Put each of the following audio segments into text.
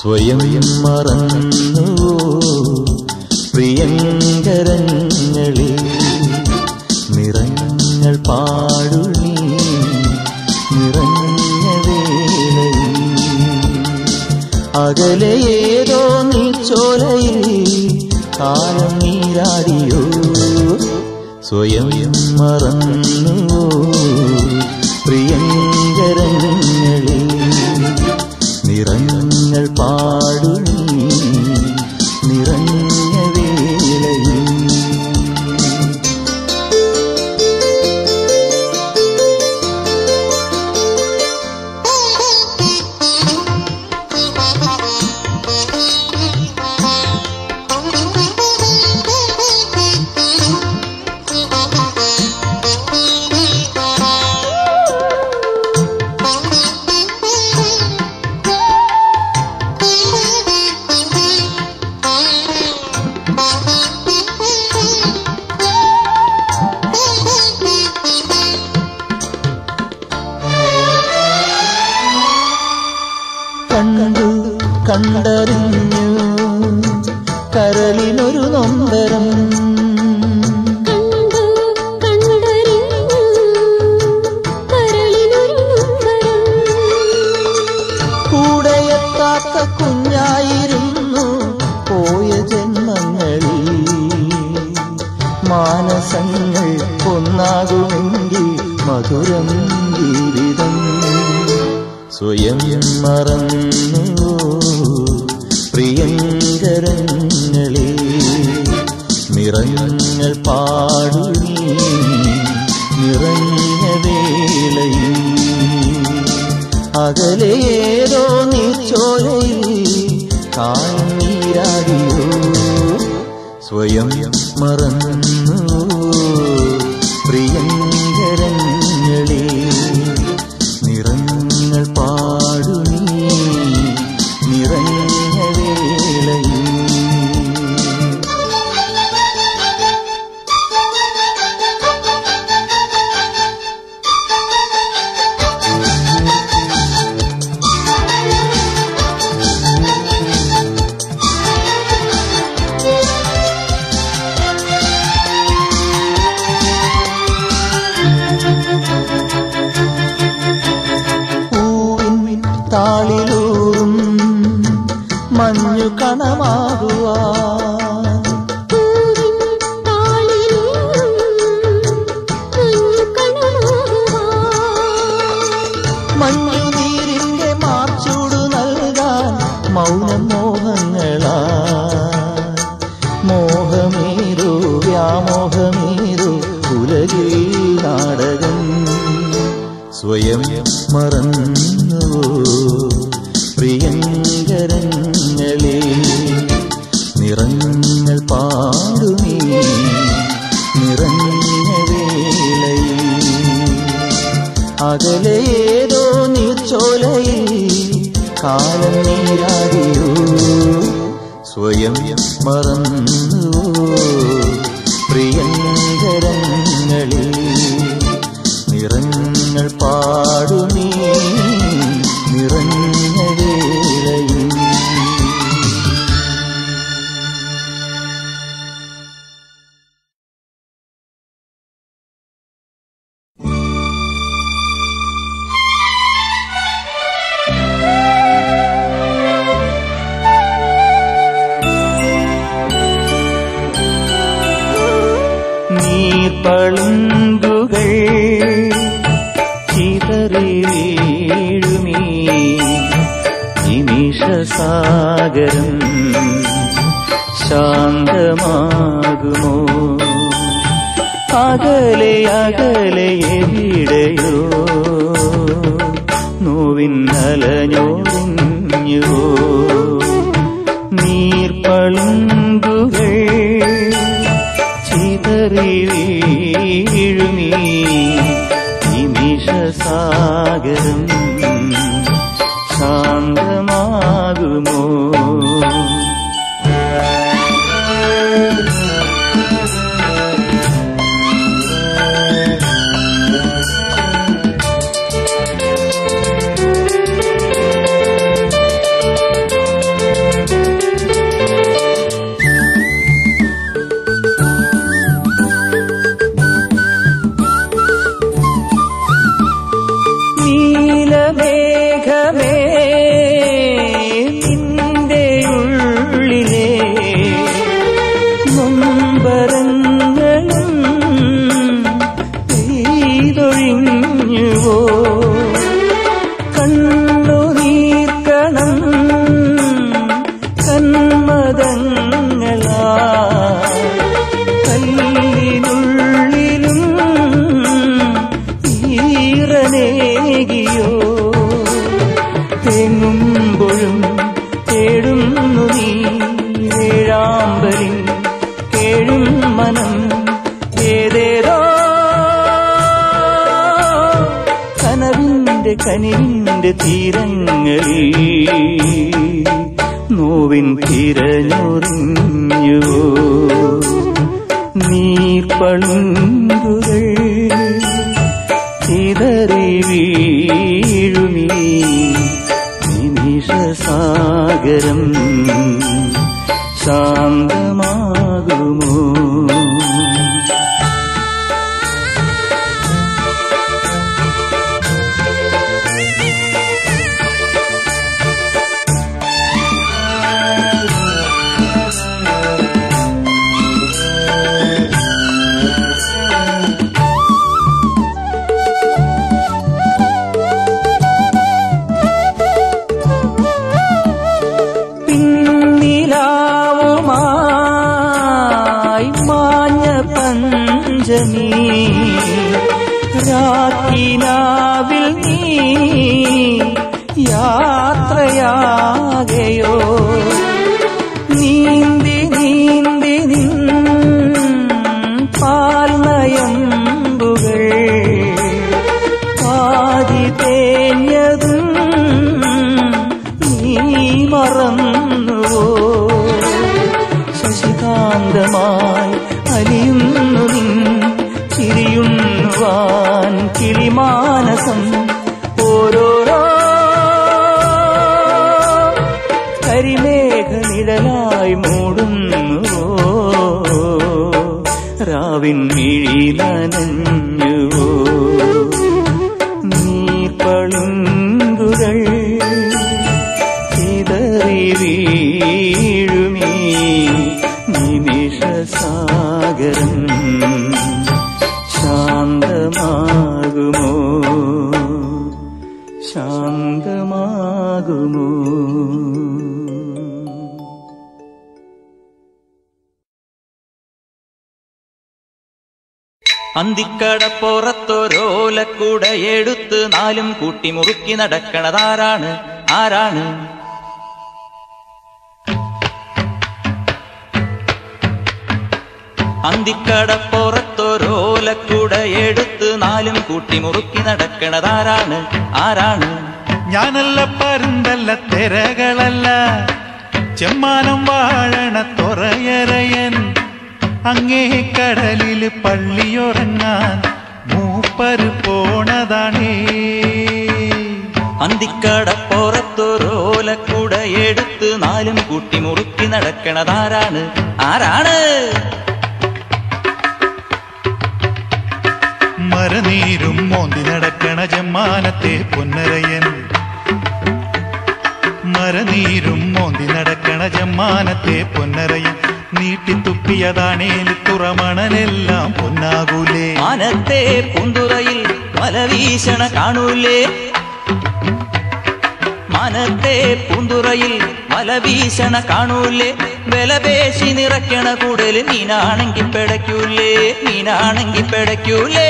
സ്വയം മറന്നു പ്രിയങ്കരങ്ങളിൽ നിറങ്ങൾ പാടുനി നിറഞ്ഞ വേളയിൽ അകലെ ഏതോ നീ ചോലയിൽ കാലം നീരാടിയോ സ്വയം മറന്നു പ്രിയങ്കരങ്ങളിൽ നിറങ്ങൾ പാടുനി നിറഞ്ഞ വേളയിൽ കണ്ടു കണ്ടറിഞ്ഞു കരളിനൊരു നൊമ്പരം കണ്ടു കണ്ടറിഞ്ഞു കരളിനൊരു നൊമ്പരം കൂടെയെത്താത്ത കുഞ്ഞായിരുന്നു പോയ ജന്മങ്ങളിൽ മാനസങ്ങൾ ഒന്നാകുമെങ്കിൽ മധുരം ജീവിതം സ്വയം മറന്നു പ്രിയങ്കരങ്ങളെ നിറങ്ങൾ പാടുനി നിറഞ്ഞ വേളയിൽ അകലേതോ നീ ചോരയിൽ കായം നീരാടിയോ സ്വയം മറന്നു പ്രിയങ്കരങ്ങളെ നിറങ്ങൾ പാടുനി നിറഞ്ഞ വേളയിൽ പൂവിൻ താളിലൂറും മഞ്ഞു കണമാകുവാ പൂവിൻ താളിലൂറും മഞ്ഞു കണമാകുവാൻ മഞ്ഞുനീരിന്റെ മാർച്ചൂടു നൽകാൻ മൗനം മോഹങ്ങളാ മോഹമേരോ വ്യാമോഹമേരോ ഉലകിൽ നാടകം സ്വയം മറന്നു പ്രിയങ്കരങ്ങളെ നിറങ്ങൾ പാടുമീ നിറഞ്ഞ വേളയിൽ അകലേതോ നീർച്ചോലയിൽ കാലം നീരാടിയോ സ്വയം മറന്നു പ്രിയങ്കരങ്ങളിൽ നിറങ്ങൾ പാടുമീ നിറഞ്ഞ വേളയിൽ നീർപ്പളുങ്കുകൾ ചിതറി വീഴുമീ നിമിഷസാഗരം ശാന്തമാകുമോ അകലെ അകലെ എവിടെയോ നോവിന്നലഞ്ഞോറിഞ്ഞുവോ നീർപ്പളുങ്കുകൾ ചിതറി വീഴുമീ നിമിഷസാഗരം ശാന്തമാകുമോ ജീവനേകിയോ തേങ്ങുമ്പോഴും തേടുന്നു നീ ഏഴാമ്പലിൻ കേഴും മനം ഏതേതോ കനവിന്റെ കനിവിന്റെ തീരങ്ങളിൽ നോവിൻ തിരഞ്ഞൊറിഞ്ഞുവോ നീർപ്പളുങ്കുകൾ ചിതറി വീഴുമീ നിമിഷസാഗരം ശാന്തമാകുമോ പിന്നിലാവുമായി മാഞ്ഞ പഞ്ചമി രാക്കിനാവിൽ നീ യാത്രയാകയോ നീന്തി നീന്തി നിൻ പാൽനയമ്പുകൾ പാതി തേഞ്ഞതും നീ മറന്നുവോ ശശികാന്തമായി അലിയുന്നു നിൻ ചിരിയുണ്ണുവാൻ കിളിമാനസം ഓരോരോ കരിമേഘനിഴലായി മൂടുന്നുവോ രാവിൻ മിഴി നനഞ്ഞുവോ നീർപ്പളുങ്കുകൾ ചിതറി വീഴുമീ നിമിഷസാഗരം ശാന്തമാകുമോ ശാന്തമാകുമോ അന്തിക്കടപ്പുറത്തൊരോലക്കൂട എടുത്ത് നാലും കൂട്ടി മുറുക്കി നടക്കണതാരാണ് ആരാണ് അന്തിക്കടപ്പുറത്തൊരോലക്കൂട എടുത്ത് നാലും കൂട്ടി മുറുക്കി നടക്കണതാരാണ് ആരാണ് ഞാനല്ല പരുന്തല്ല തിരകളല്ല ചെമ്മാനം വാഴണ തൊറയറയൻ അങ്ങേ കടലില് പള്ളിയുറങ്ങാൻ മൂപ്പര് പോണതാണേ അന്തിക്കടപ്പുറത്തൊരോലക്കൂട എടുത്ത് നാലും കൂട്ടി മുറുക്കി നടക്കണതാരാണ് ആരാണ് മരനീരും മോന്തി നടക്കണ ജമ്മാനത്തെ പൊന്നരയൻ മരനീരും മോന്തി നടക്കണ ജമ്മാനത്തെ പൊന്നരയൻ നീട്ടിത്തുപ്പിയതാണേൽ തുറമണലെല്ലാം പൊന്നാകൂലേ മാനത്തെ പൂന്തുറയിൽ വലവീശണ കാണൂലേ മാനത്തെ പൂന്തുറയിൽ വലവീശണ കാണൂലേ വിലപേശി നിറയ്ക്കണ കൂടല് മീനാണെങ്കി പിടയ്ക്കൂലേ മീനാണെങ്കി പിടയ്ക്കൂലേ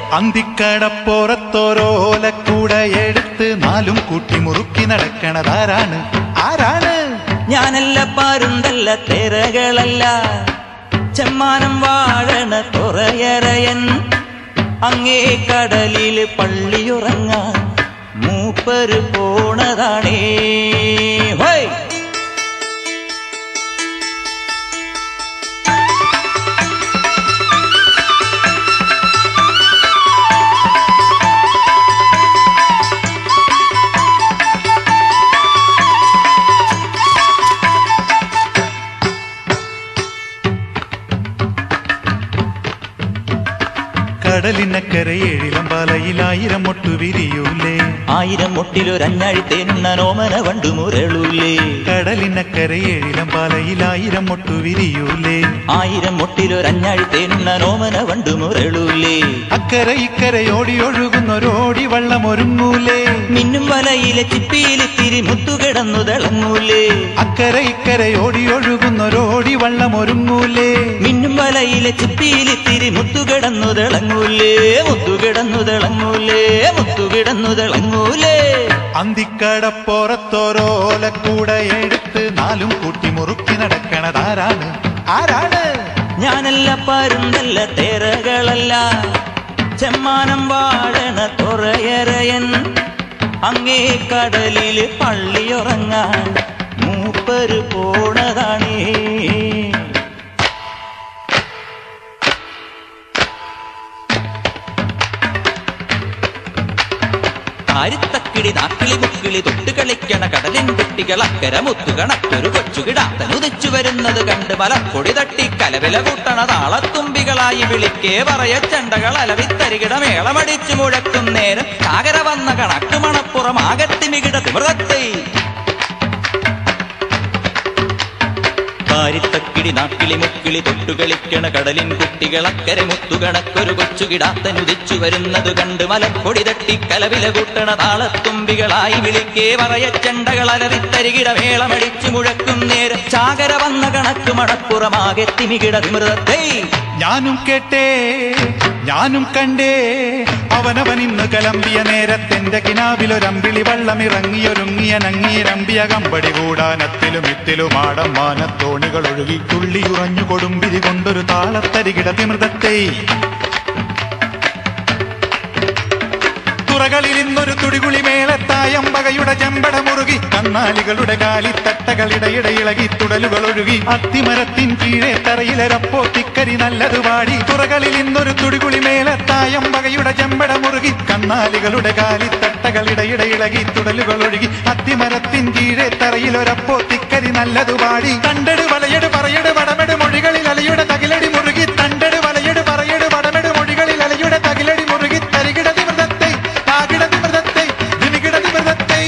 അന്തിക്കടപ്പുറത്തോരോലക്കൂട എടുത്ത് നാലും കൂട്ടി മുറുക്കി നടക്കണതാരാണ് ആരാണ് ഞാനല്ല പാരുന്തല്ല തെരകളല്ല ചെമ്മാനം വാഴണ തുറയറയൻ അങ്ങേ കടലില് പള്ളിയുറങ്ങാൻ മൂപ്പര് പോണതാണേ ഹോയ് കടലിനക്കര ഏഴിലം പാലയിലായിരം മൊട്ടു വിരിയൂലേ ആയിരം മുട്ടിലൊരഞ്ഞാഴി തേനുണ്ണനോമന വണ്ടു മുരളൂലേ കടലിനക്കര ഏഴിലം പാലയിലായിരം മൊട്ടു വിരിയൂലേ ആയിരം മുട്ടിലൊരഞ്ഞാഴി തേനുണ്ണനോമന വണ്ടു മുരളൂലേ അക്കര ഇക്കര ഓടി ഒഴുകുന്നൊരോടി വള്ളം ഒരുങ്ങൂലേ മിന്നും വലയിലെ ചിപ്പിയിൽ ചിപ്പിയിലിത്തിരി മുത്തുകിടന്നു തിളങ്ങൂലേ അക്കരെ ഇക്കരെ ഓടി ഒഴുകുന്നൊരോടി വള്ളം ഒരുങ്ങൂലേ മിന്നും വലയിലെ ചിപ്പിയിലിത്തിരി മുത്തുകിടന്നു തിളങ്ങൂലേ മുത്തുകിടന്നു തിളങ്ങൂലേ മുത്തുകിടന്നു തിളങ്ങൂലേ അന്തിക്കടപ്പുറത്തോരോലക്കൂടെ എടുത്ത് നാലും കൂട്ടി മുറുക്കി നടക്കണതാരാണ് ആരാണ് ഞാനല്ല പരുന്തല്ല തേരകളല്ല ചെമ്മാനം വാഴണ തുറയറയൻ അങ്ങേ കടലില് പള്ളിയുറങ്ങാൻ മൂപ്പര് പോണതാണേ ആരിത്തക്കിളി നാക്കിളി മുക്കിളി തൊട്ട് കളിക്കണ കടലിൻ കുട്ടികൾ അക്കര മുത്തുകണക്കൊരു കൊച്ചുകിടാത്തൻ ഉദിച്ചു വരുന്നത് കണ്ട് മലപ്പൊടി തട്ടി കലവില കൂട്ടണ താളത്തുമ്പികളായി വിളിക്കേ പറയ ചെണ്ടകൾ അലവിത്തരികിട മേളമടിച്ചു മുഴക്കും നേരം കാകര വന്ന കണക്ക് മണപ്പുറം ആകത്തിമികിട തിമൃതത്തെ കാരിത്തക്കിടി നാക്കിളി മുക്കിളി തൊട്ടുകളിക്കണ കടലിൻ കുട്ടികൾ അക്കരെ മുത്തുകണക്കൊരു കൊച്ചുകിടാത്തൻ ഉദിച്ചു വരുന്നത് കണ്ട് മലപ്പൊടി തട്ടി കലവില കൂട്ടണ താളത്തുമ്പികളായി വിളിക്കേ പറയ ചെണ്ടകൾ അലറിത്തരികിട മേളമടിച്ചു മുഴക്കും നേരം ചാകര വന്ന കണക്ക് മണപ്പുറമാകെ തിമികിട തിമൃതത്തെ ഞാനും കേട്ടേ ഞാനും കണ്ടേ അവനവൻ ഇന്ന് കലമ്പിയ നേരത്തെന്റെ കിനാവിലൊരമ്പിളി വള്ളമിറങ്ങിയൊരുങ്ങിയ നങ്ങിയിരമ്പിയ കമ്പടി കൂടാനത്തിലും ഇത്തിലും ആടം മാനത്തോണികൾ ഒഴുകി തുള്ളിയുറഞ്ഞു കൊടുമ്പിരി കൊണ്ടൊരു താളത്തരികിട തിമൃതത്തെ തുറകളിൽ ഇന്നൊരു തുടികുളി മേളത്തായമ്പകയുടെ ചെമ്പട മുറുകി കന്നാലികളുടെ കാലിത്തട്ടകളിടയിടെ ഇളകി തുടലുകൾ ഒഴുകി അത്തിമരത്തിൻ കീഴെ തറയിലരപ്പോ തിക്കരി നല്ലത് പാടി തുറകളിൽ ഇന്നൊരു തുടികുളി മേളത്തായമ്പകയുടെ ചെമ്പട മുറുകി കന്നാലികളുടെ കാലിത്തട്ടകളിടയിടെ ഇളകി തുടലുകൾ ഒഴുകി അത്തിമരത്തിൻ കീഴെ തറയിലൊരപ്പോ തിക്കരി നല്ലതു പാടി തണ്ടട് വലയട് പറയട് വടമെട് മൊഴികളിൽ അലയുടെ തകിലടി മുറുകി തണ്ടട് വലയട് പറയട് വടമെട് മൊഴികളിൽ അലയുടെ തകിലടി മുറുകി തരികിട നിമൃതത്തെ താകിട നിമൃതത്തെ ദിനികിട നിമൃതത്തെ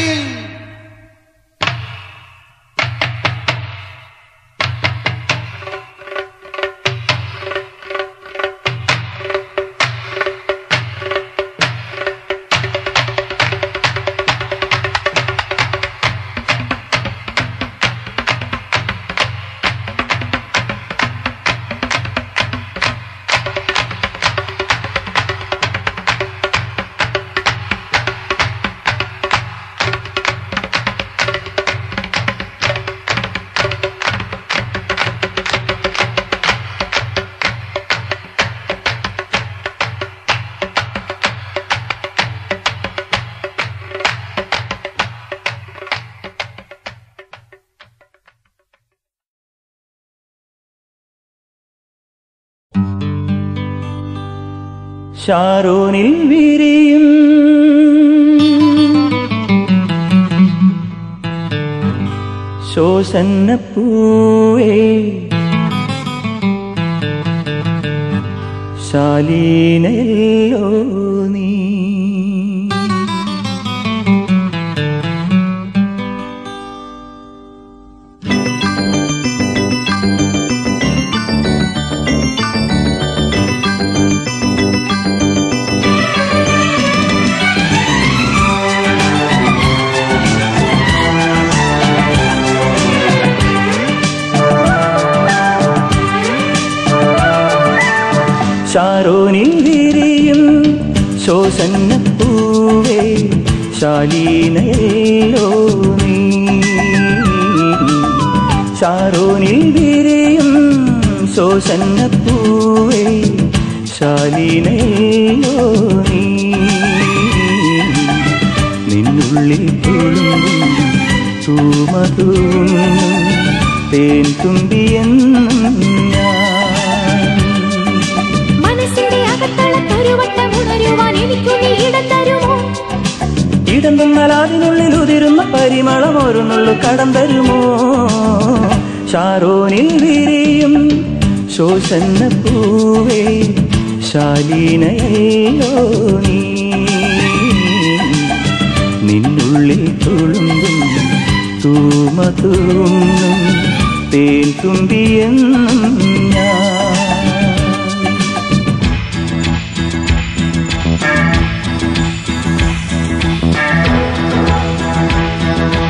ഷാരോനിൽ വിരിയും ശോസന്നപ്പൂവേ ശാലീനല്ലോ നീ ഷാരോനിൽ വിരിയും ശോസന്നപ്പൂവേ ശാലീനയല്ലോ നീ ഷാരോനിൽ വിരിയും ശോസന്നപ്പൂവേ ശാലീനയല്ലോ നീ നിന്നുള്ളിൽ തുളുമ്പും തൂമതൂന്നും തേൻ തുമ്പിയെന്നും ഞാൻ മനസ്സിന്റെ അകത്തളത്തൊരു വട്ടം ഉണരുവാൻ എനിക്കു നീ ഇടം തരുമോ ഇടം തന്നാൽ അതിനുള്ളിൽ ഉതിരുന്ന പരിമളം ഒരുന്നുള്ളു കടം തരുമോ ഷാരോനിൽ വിരിയും ശോഷന്ന പൂവേ ശാലീനയല്ലോ നീ നിന്നുള്ളിൽ തുളുമ്പും തൂമതൂന്നും തേൻ തുമ്പിയെന്നും ഞാൻ ും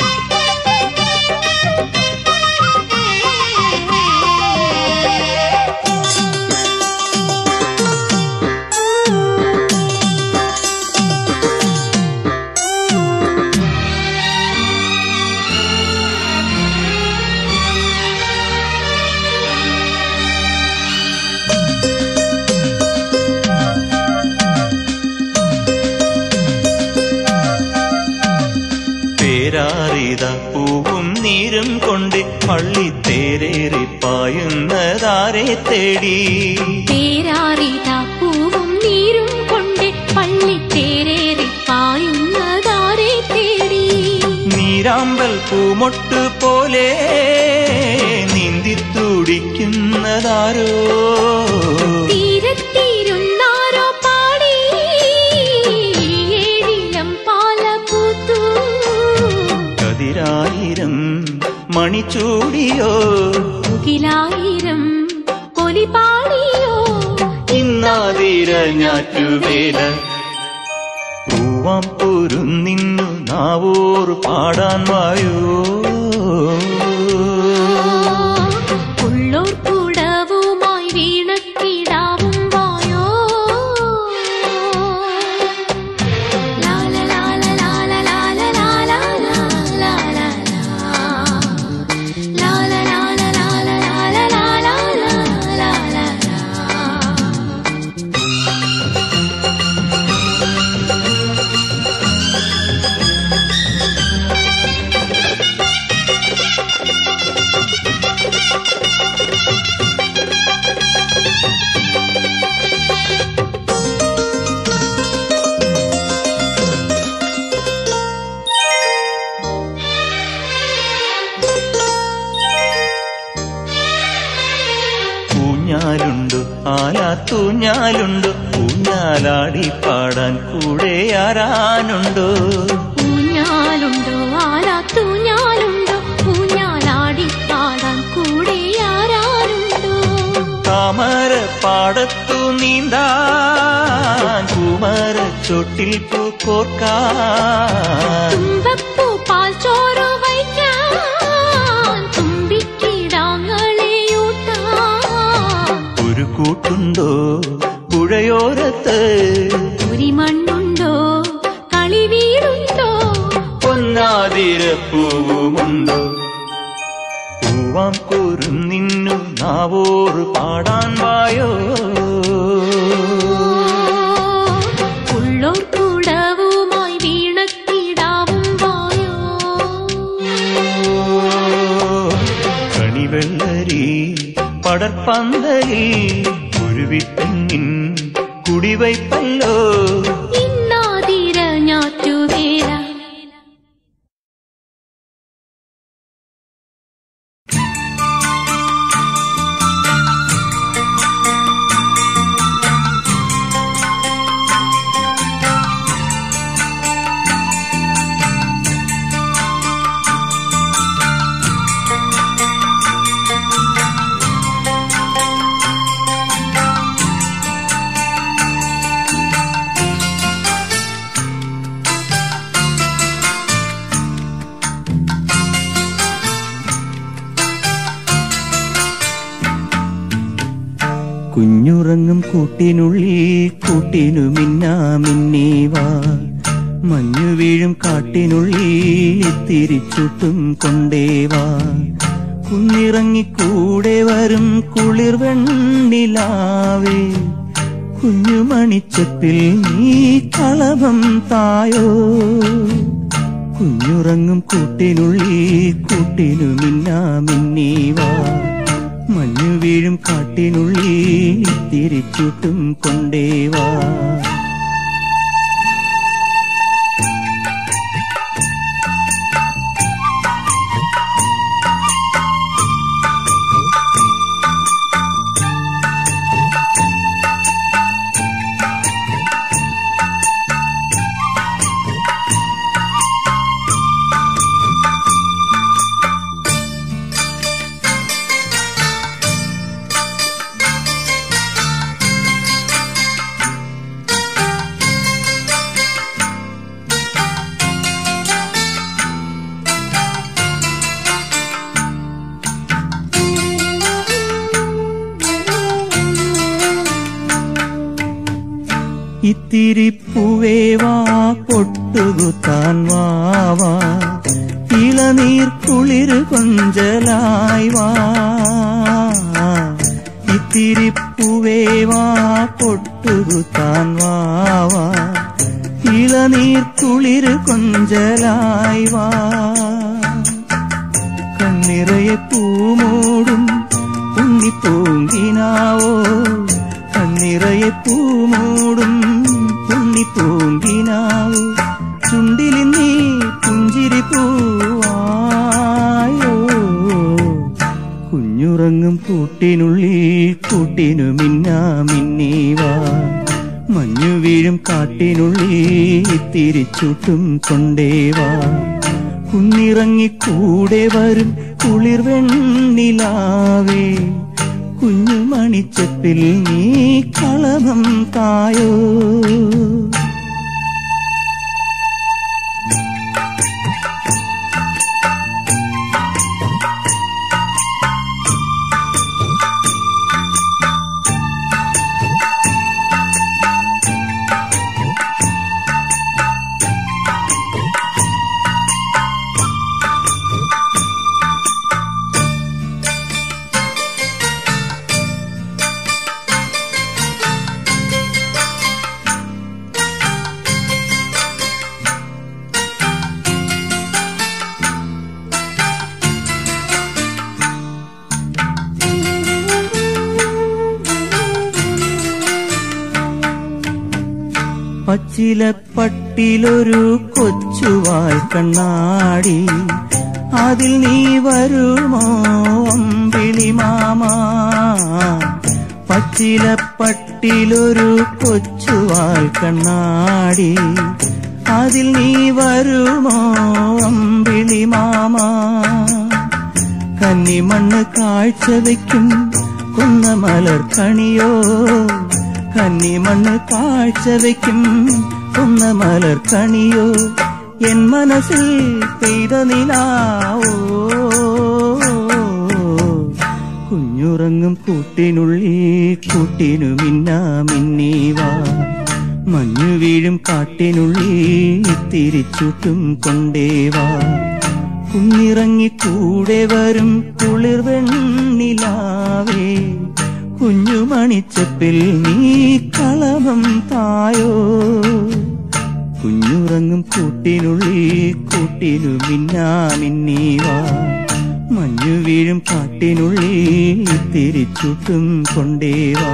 നീരും കൊണ്ട് പള്ളിത്തേരേറി പായുന്നതാരെ തേടി പേരാറിതാ പൂവും നീരും കൊണ്ട് പള്ളിത്തേരേറി പായുന്നതാരെ തേടി നീരാമ്പൽ പൂമൊട്ട് പോലെ നീന്തി തുടിക്കുന്നതാരോ തീരത്തിരുന്നാരോ പാടി ഏഴിലം പാല പൂത്തു കതിരായിരം മണിച്ചൂടിയോ മുകിലായിരം കൊലി പാടിയോ ഇന്നാതിര ഞാറ്റുവേല പൂവാം പോരും നിന്നു നാവോർ പാടാൻ വായോ ഉള്ളോർ കുടവുമായി വീണക്കിടാവും വായോ ലാല ലാല ലാല ലാല ലാല ലാല ലാല ലാല ലാല ലാല ലാല ലാല ലാല ഊഞ്ഞാലുണ്ടു ആലാത്തൂഞ്ഞാലുണ്ടു ഊഞ്ഞാലാടി പാടാൻ കൂടെ ആരാനുണ്ടോ ഊഞ്ഞാലുണ്ടോ ആരാത്തൂഞ്ഞാലുണ്ടോ ഊഞ്ഞാലാടി പാടാൻ കൂടെ ആരാരുണ്ടോ താമര പാടത്തു നീന്താൻ കുമര ചൊട്ടിൽ പൂക്കോർക്കാൻ തുമ്പപ്പൂ പാൽ ചോറ് വയ്ക്കാൻ തുമ്പിക്കിടാങ്ങളെയൂട്ടാൻ ഒരു കൂട്ടുണ്ടോ പുഴയോരത്ത് ഒരു മണ്ണുണ്ടോ കളി വീടുണ്ടോ പൊന്നാതിര പൂവുമുണ്ടോ പൂവാം കോരും നിന്നു നാവോറ് പാടാൻ വായോ ഉള്ളോർ കുടവുമായി വീണക്കിടാവും വായോ കണിവെള്ളരി പടർപ്പന്തലിൽ കുരുവിപ്പെണ്ണിൻ കുടിവയ്പ്പല്ലോ ഇന്നാതിര ഞാറ്റുവേല കുഞ്ഞുറങ്ങും കൂട്ടിനുള്ളിൽ കൂട്ടിനു മിന്നാ മിന്നീവാ മഞ്ഞു വീഴും കാട്ടിനുള്ളിൽ തിരിച്ചുട്ടും കൊണ്ടേവാ കുന്നിറങ്ങി കൂടെ വരും കുളിർ വെണ്ണിലാവേ കുഞ്ഞുമണിച്ചപ്പിൽ നീ കളഭം തായോ കുഞ്ഞുറങ്ങും കൂട്ടിനുള്ളിൽ കൂട്ടിനു മിന്നാ മിന്നീവാ മഞ്ഞു വീഴും കാട്ടിനുള്ളിൽ തിരിച്ചുട്ടും കൊണ്ടേവാ ഇത്തിരി പൂവേവാ പൊട്ടുകുത്താൻ വാവാ ഇളനീർ കുളിർ കൊഞ്ചലായി വാ ഇത്തിരി പൂവേവാ പൊട്ടുകുത്താൻ വാവാ ഇളനീർ കുളിർ കൊഞ്ചലായി വാ കണ്ണിറയെ പൂമൂടും ഉണ്ണിപ്പൂങ്കിനാവോ കണ്ണിറയെ പൂമൂടും ഉണ്ണിപ്പൂങ്കിനാവോ ചുണ്ടിലി നീ പുഞ്ചിരി പൂവായോ കുഞ്ഞുറങ്ങും കൂട്ടിനുള്ളിൽ കൂട്ടിനു മിന്നാ മിന്നീവാ മഞ്ഞു വീഴും കാട്ടിനുള്ളിൽ തിരിച്ചുട്ടും കൊണ്ടേവാ കുഞ്ഞിറങ്ങി കൂടെ വരും കുളിർ വെണ്ണിലാവേ കുഞ്ഞു മണിച്ചപ്പിൽ നീ കളഭം തായോ പച്ചിലപ്പട്ടിലൊരു കൊച്ചുവാൽ കണ്ണാടി അതിൽ നീ വരുമോ അമ്പിളി മാമ പച്ചിലപ്പട്ടിലൊരു കൊച്ചുവാൽ കണ്ണാടി അതിൽ നീ വരുമോ അമ്പിളി മാമ കന്നിമണ്ണ് കാഴ്ച വയ്ക്കും കുന്ന മലർ കണിയോ കന്നിമണ്ണ് കാഴ്ച വയ്ക്കും കുന്ന മലർ കണിയോ എൻ മനസ്സിൽ പെയ്ത നിലാവോ കുഞ്ഞുറങ്ങും കൂട്ടിനുള്ളിൽ കൂട്ടിനു മിന്നാ മിന്നീവാ മഞ്ഞു വീഴും കാട്ടിനുള്ളിൽ തിരിച്ചുട്ടും കൊണ്ടേവാ കുഞ്ഞിറങ്ങി കൂടെ വരും കുളിർ വെണ്ണിലാവേ കുഞ്ഞു മണിച്ചപ്പിൽ നീ കളഭം തായോ കുഞ്ഞുറങ്ങും കൂട്ടിനുള്ളിൽ കൂട്ടിനു മിന്നാ മിന്നീവാ മഞ്ഞു വീഴും കാട്ടിനുള്ളിൽ തിരിച്ചുട്ടും കൊണ്ടേവാ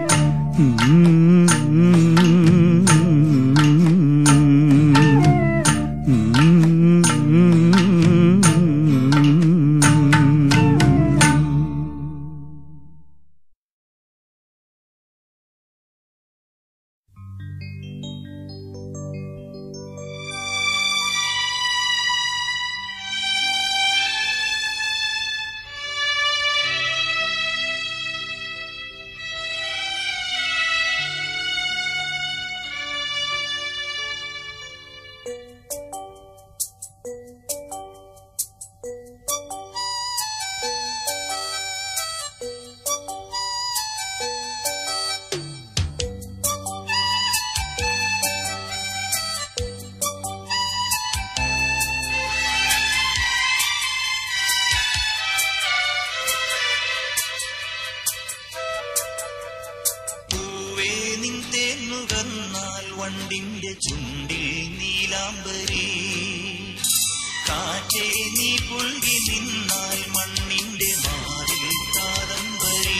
പൂവേ നിൻ തേന്നുകന്നാൽ വണ്ടിന്റെ ചുണ്ടിൽ നീലാംബരി കാറ്റേ നീ പുൽകി നിന്നാൽ മണ്ണിന്റെ മാറിൽ കാദംബരി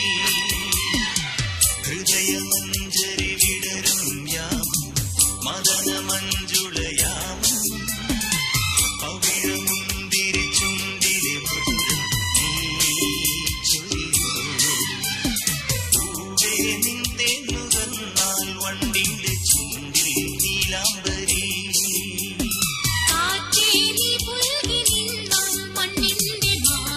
ഹൃദയമഞ്ജരി വിടരും യാം മദന മഞ്ജുളയാം പവിഴമുന്തിരി ചുണ്ടിലെ മധുരം നീ ചൊരിയൂ പൂവേ നിന്തെന്നുകന്നാൽ വണ്ടിന്റെ ചുണ്ടിൽ നീലാംബരി കാറ്റേ നീ പുൽകി നിന്നാൽ മണ്ണിന്റെ മാറിൽ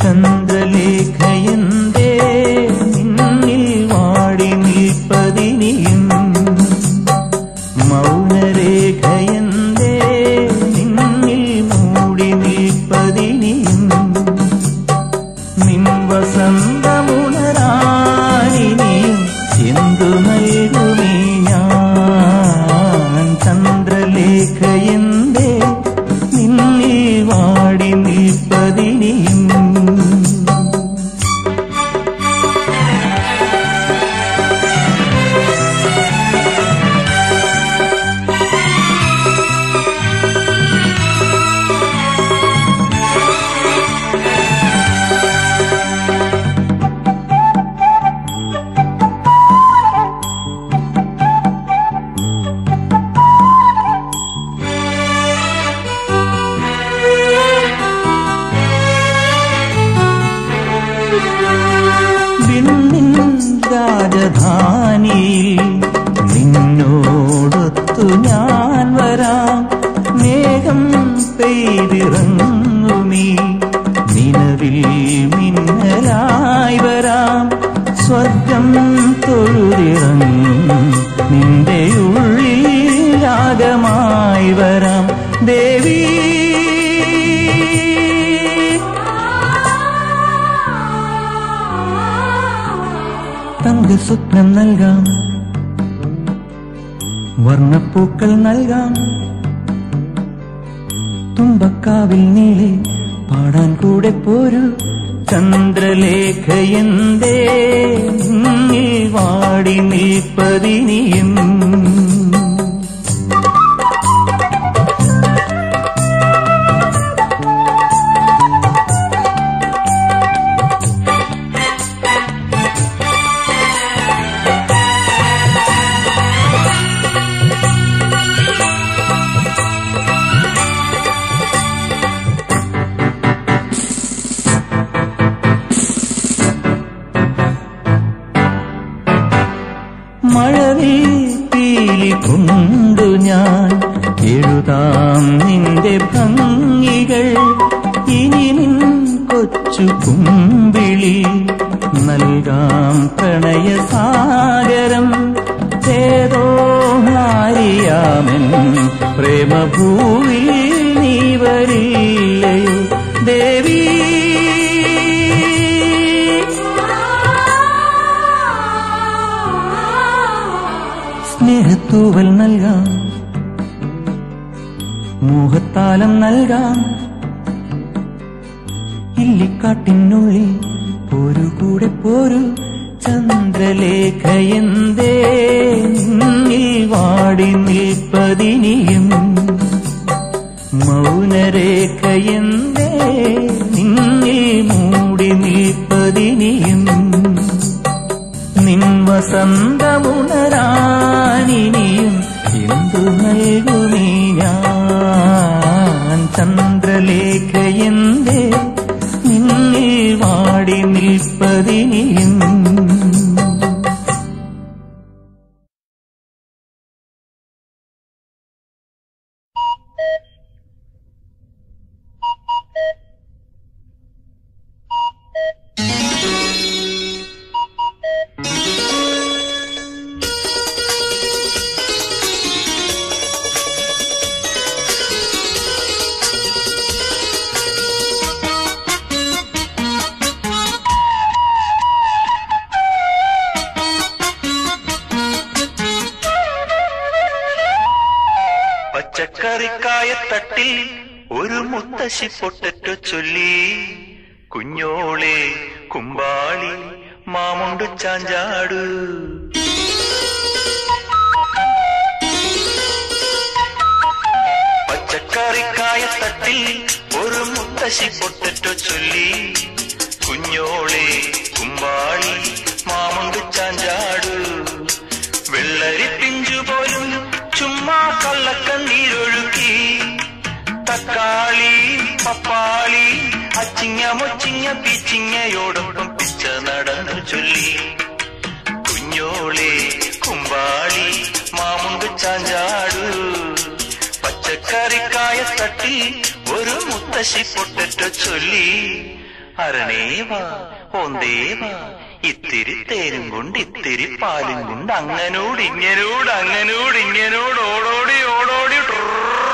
ചന്ദ്രലേഖയന്തേ നിന്നിൽ വാടി നിൽപ്പതിനിയും മൗനരേഖയന്തേ നിന്നിൽ മൂടി നിൽപ്പതിനിയും നിൻ വസന്തമുണരാനിനിയും എന്തു നൽകുമേ ഞാൻ ചന്ദ്രലേഖയന്തേ നിന്നിൽ വാടി നിൽപ്പതിനിയും വിണ്ണിൻ രാജധാനിയിൽ നിന്നോടൊത്തു ഞാൻ വരാം മേഘം പെയ്തിറങ്ങുമീ നിലവിൽ മിന്നലായി വരാം സ്വർഗം തൊഴുതിറങ്ങും നിന്റെ ഉള്ളിൽ രാഗമായി വരാം ദേവി തങ്ക സ്വപ്നം നൽകാം വർണ്ണപ്പൂക്കൾ നൽകാം തുമ്പക്കാവിൽ നീളെ പാടാൻ കൂടെ പോരു ചന്ദ്രലേഖയന്തേ നീ വാടി നിൽപ്പതിനിയും മഴവിൽ പീലി കൊണ്ടു ഞാൻ എഴുതാം നിന്റെ ഭംഗികൾ ഇനി നിൻ കൊച്ചു കുമ്പിളി നൽകാം പ്രണയസാഗരം ഏതോ ഹാരിയാമൻ പ്രേമഭൂവിൽ നീ വരില്ലയോ ദേവി സ്നേഹത്തൂവൽ നൽകാം മോഹത്താലം നൽകാം ഇല്ലിക്കാട്ടിനുള്ളിൽ പോരു കൂടെ പോരു ചന്ദ്രലേഖയന്തേ നിന്നിൽ വാടി നിൽപ്പതിനിയും മൗനരേഖയന്തേ നിന്നിൽ മൂടി നിൽപ്പതിനിയും നിൻ വസന്തമുണരാനിനിയും എന്തു നൽകുമേ ഞാൻ ചന്ദ്രലേഖയന്തേ നിന്നിൽ വാടി നിൽപ്പതിനിയും പച്ചക്കറിക്കായത്തട്ടിൽ ഒരു മുത്തശ്ശി പൊട്ടറ്റോ ചൊല്ലി കുഞ്ഞോളെ കുമ്പാളി മാമുണ്ടു ചാഞ്ചാടു പച്ചക്കറിക്കായത്തട്ടിൽ ഒരു മുത്തശ്ശി പൊട്ടറ്റോ ചൊല്ലി കുഞ്ഞോളെ കുമ്പാളി മാമുണ്ടു ചാഞ്ചാടു വെള്ളരി പിഞ്ചു പോലും ചുമ്മാ കള്ളക്കണ്ണീരൊഴുക്കി തക്കാളി പപ്പാളി അച്ചിങ്ങ മൊച്ചിങ്ങ പിച്ചിങ്ങയോടൊപ്പം പിച്ച നടന്നു ചൊല്ലി കുഞ്ഞോളെ കുമ്പാളി മാമുണ്ട് ചാഞ്ചാടു പച്ചക്കറിക്കായ തട്ടി ഒരു മുത്തശ്ശി പൊട്ടറ്റോ ചൊല്ലി അരണേവാ ഓന്തേവാ ഇത്തിരി തേനും കൊണ്ട് ഇത്തിരി പാലും കൊണ്ട് അങ്ങനോട് ഇങ്ങനോട് അങ്ങനോട് ഇങ്ങനോട് ഓടോടി ഓടോടി ട്രർ.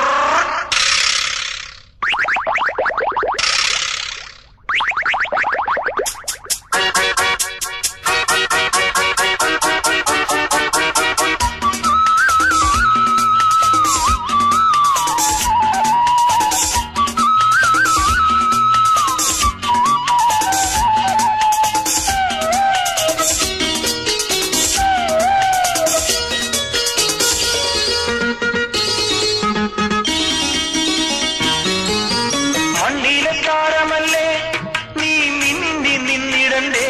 മണ്ണിലെ താരമല്ലേ നീ മിന്നി നിന്നിടണ്ടേ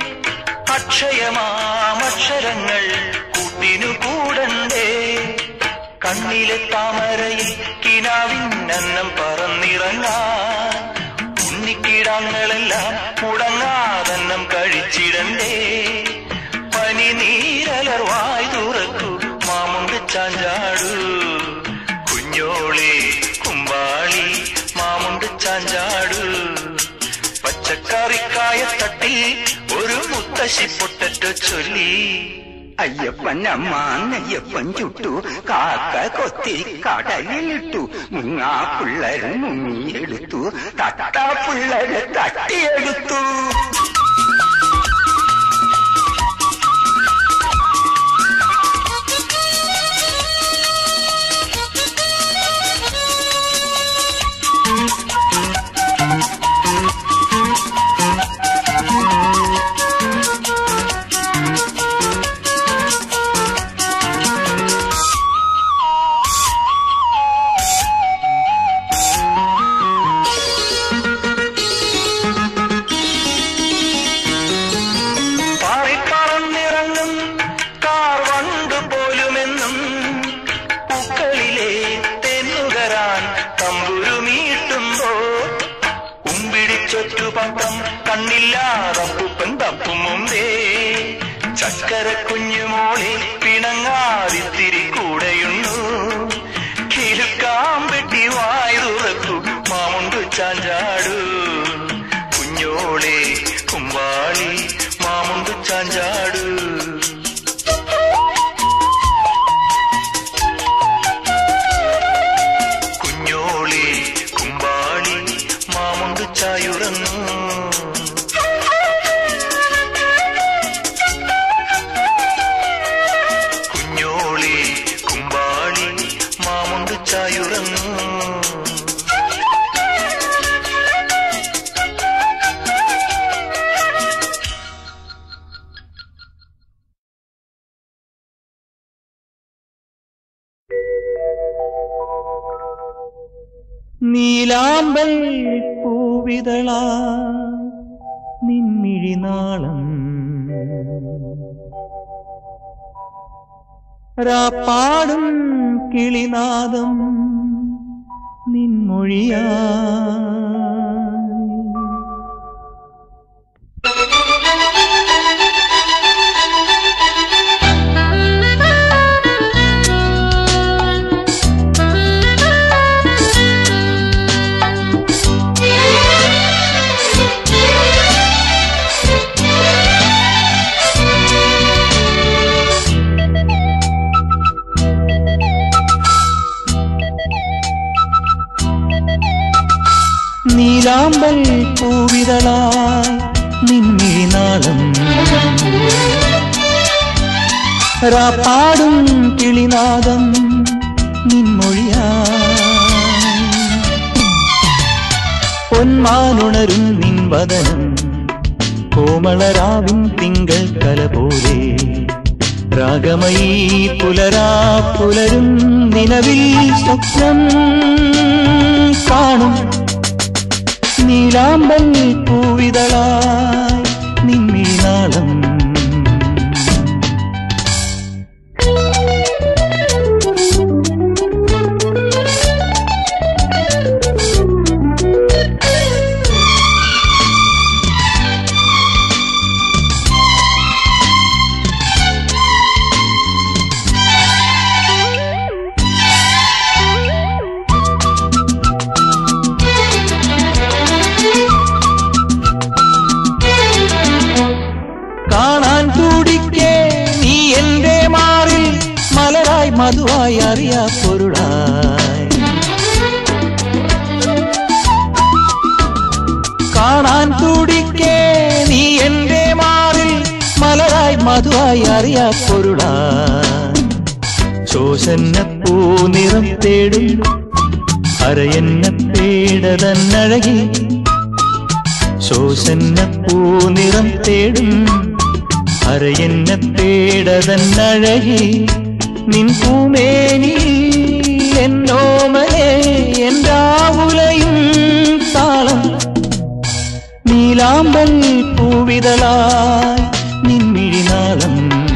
അക്ഷയമാമക്ഷരങ്ങൾ കൂട്ടിനു കൂടണ്ടേ കണ്ണിലെ താമരയിൽ കിനാവിന്നന്നം പറന്നിറങ്ങാൻ ഉണ്ണിക്കിടാങ്ങളെല്ലാം മുടങ്ങാതന്നം കഴിച്ചിടണ്ടേ പനി നീരലർവായി തുറക്കൂ മാമുണ്ട് ചാഞ്ചാടൂ കുഞ്ഞോളെ കുമ്പാളി മാമുണ്ട് ചാഞ്ചാടു പച്ചക്കറിക്കായ തട്ടി ഒരു മുത്തശ്ശി പൊട്ടറ്റോ ചൊല്ലി അയ്യപ്പൻ അമ്മാന്നയ്യപ്പൻ ചുട്ടു കാക്ക കൊത്തി കടലിലിട്ടു മുങ്ങാ പിള്ളേര് മുങ്ങിയെടുത്തു തട്ടാ പിള്ളേര് തട്ടിയെടുത്തു പാറിപ്പറന്നിറങ്ങും കാർ വണ്ട് പോലുമെന്നും പൂക്കളിലെ തെന്നുകരാൻ തമ്പുരുമീട്ടുമ്പോ ഉമ്പിടിച്ചൊറ്റുപക്കം കണ്ണില്ലാതപ്പുപ്പൻ തപ്പും മുമ്പേ ചക്കര കുഞ്ഞുമോളെ പിണങ്ങാതിത്തിരി കൂടെയുണ്ടു കിലുക്കാമ്പെട്ടി വായ് തുറക്കു മാമുണ്ട് ചാഞ്ചാടു കുഞ്ഞോളെ കുമ്പാളി മാമുണ്ട് ചാഞ്ചാടു കുഞ്ഞോളെ കുമ്പാളി മാമുണ്ട് ചായുറന്നു കുഞ്ഞോളെ കുമ്പാളി മാമുണ്ട് ചായുറന്നു നീലാമ്പൽ പൂവിതളാ നിൻമിഴിനാളം രാപ്പാടും കിളിനാദം നിൻമൊഴിയാ നീലാമ്പൽ പൂവിതളായി നിൻമിഴിനാളം രാപ്പാടും കിളിനാദം നിൻമൊഴിയാ പൊന്മാനുണരും നിൻവദനം കോമളരാവിൻ തിങ്കൾ കല പോലെ രാഗമയീ പുലരാ പുലരും നിലവിൽ സ്വപ്നം കാണും നീലാമ്പൽ പൂവിതളായി നിൻമിഴിനാളം കാണാൻ തുടിക്കേ നീ എന്റെ മാറിൽ മലരായി മധുവായി അറിയാ പൊരുളാ ശോഷന്ന പൂനിറം തേടും അരയെന്ന പേടതന്നഴകി ശോഷന്ന പൂനിറം തേടും അരയെന്ന പേടതന്നഴകി നിൻ പൂമേനി എന്നോമലേ എന്താവുലയും താളം നീലാമ്പൽ പൂവിതളായി നിൻമിഴിനാളം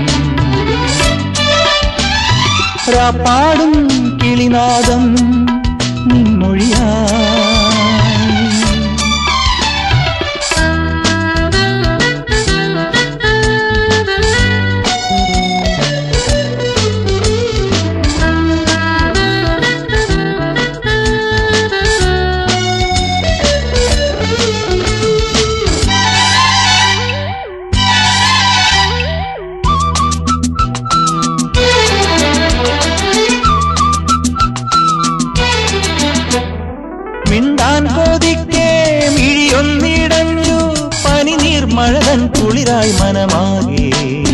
പാടും കിളിനാദം നിൻമൊഴിയായി മിണ്ടാൻ കൊതിക്കേ മിഴിയൊന്നിടഞ്ഞു പനിനീർ മഴതൻ കുളിരായി മനമാകെ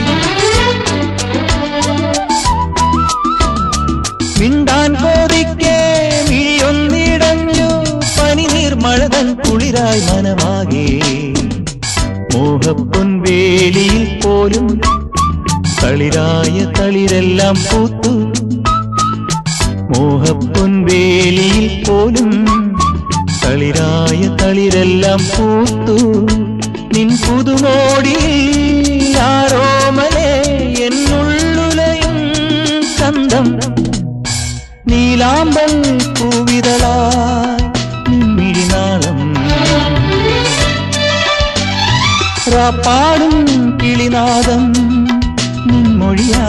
മിണ്ടാൻ കൊതിക്കേ മിഴിയൊന്നിടഞ്ഞു പനിനീർ മഴതൻ കുളിരായി മനമാകെ മോഹപ്പൊൻ വേലിയിൽ പോലും തളിരായ തളിരെല്ലാം പൂത്തു മോഹപ്പൊൻ വേലിയിൽ പോലും തളിരായ തളിരെല്ലാം പൂത്തു നിൻ പുതുമോടിയിൽ ആരോമലേ എന്നുള്ളുലയും ചന്തം നീലാമ്പൽ പൂവിതളായി നിൻമിഴിനാളം പാടും കിളിനാദം നിൻമൊഴിയാ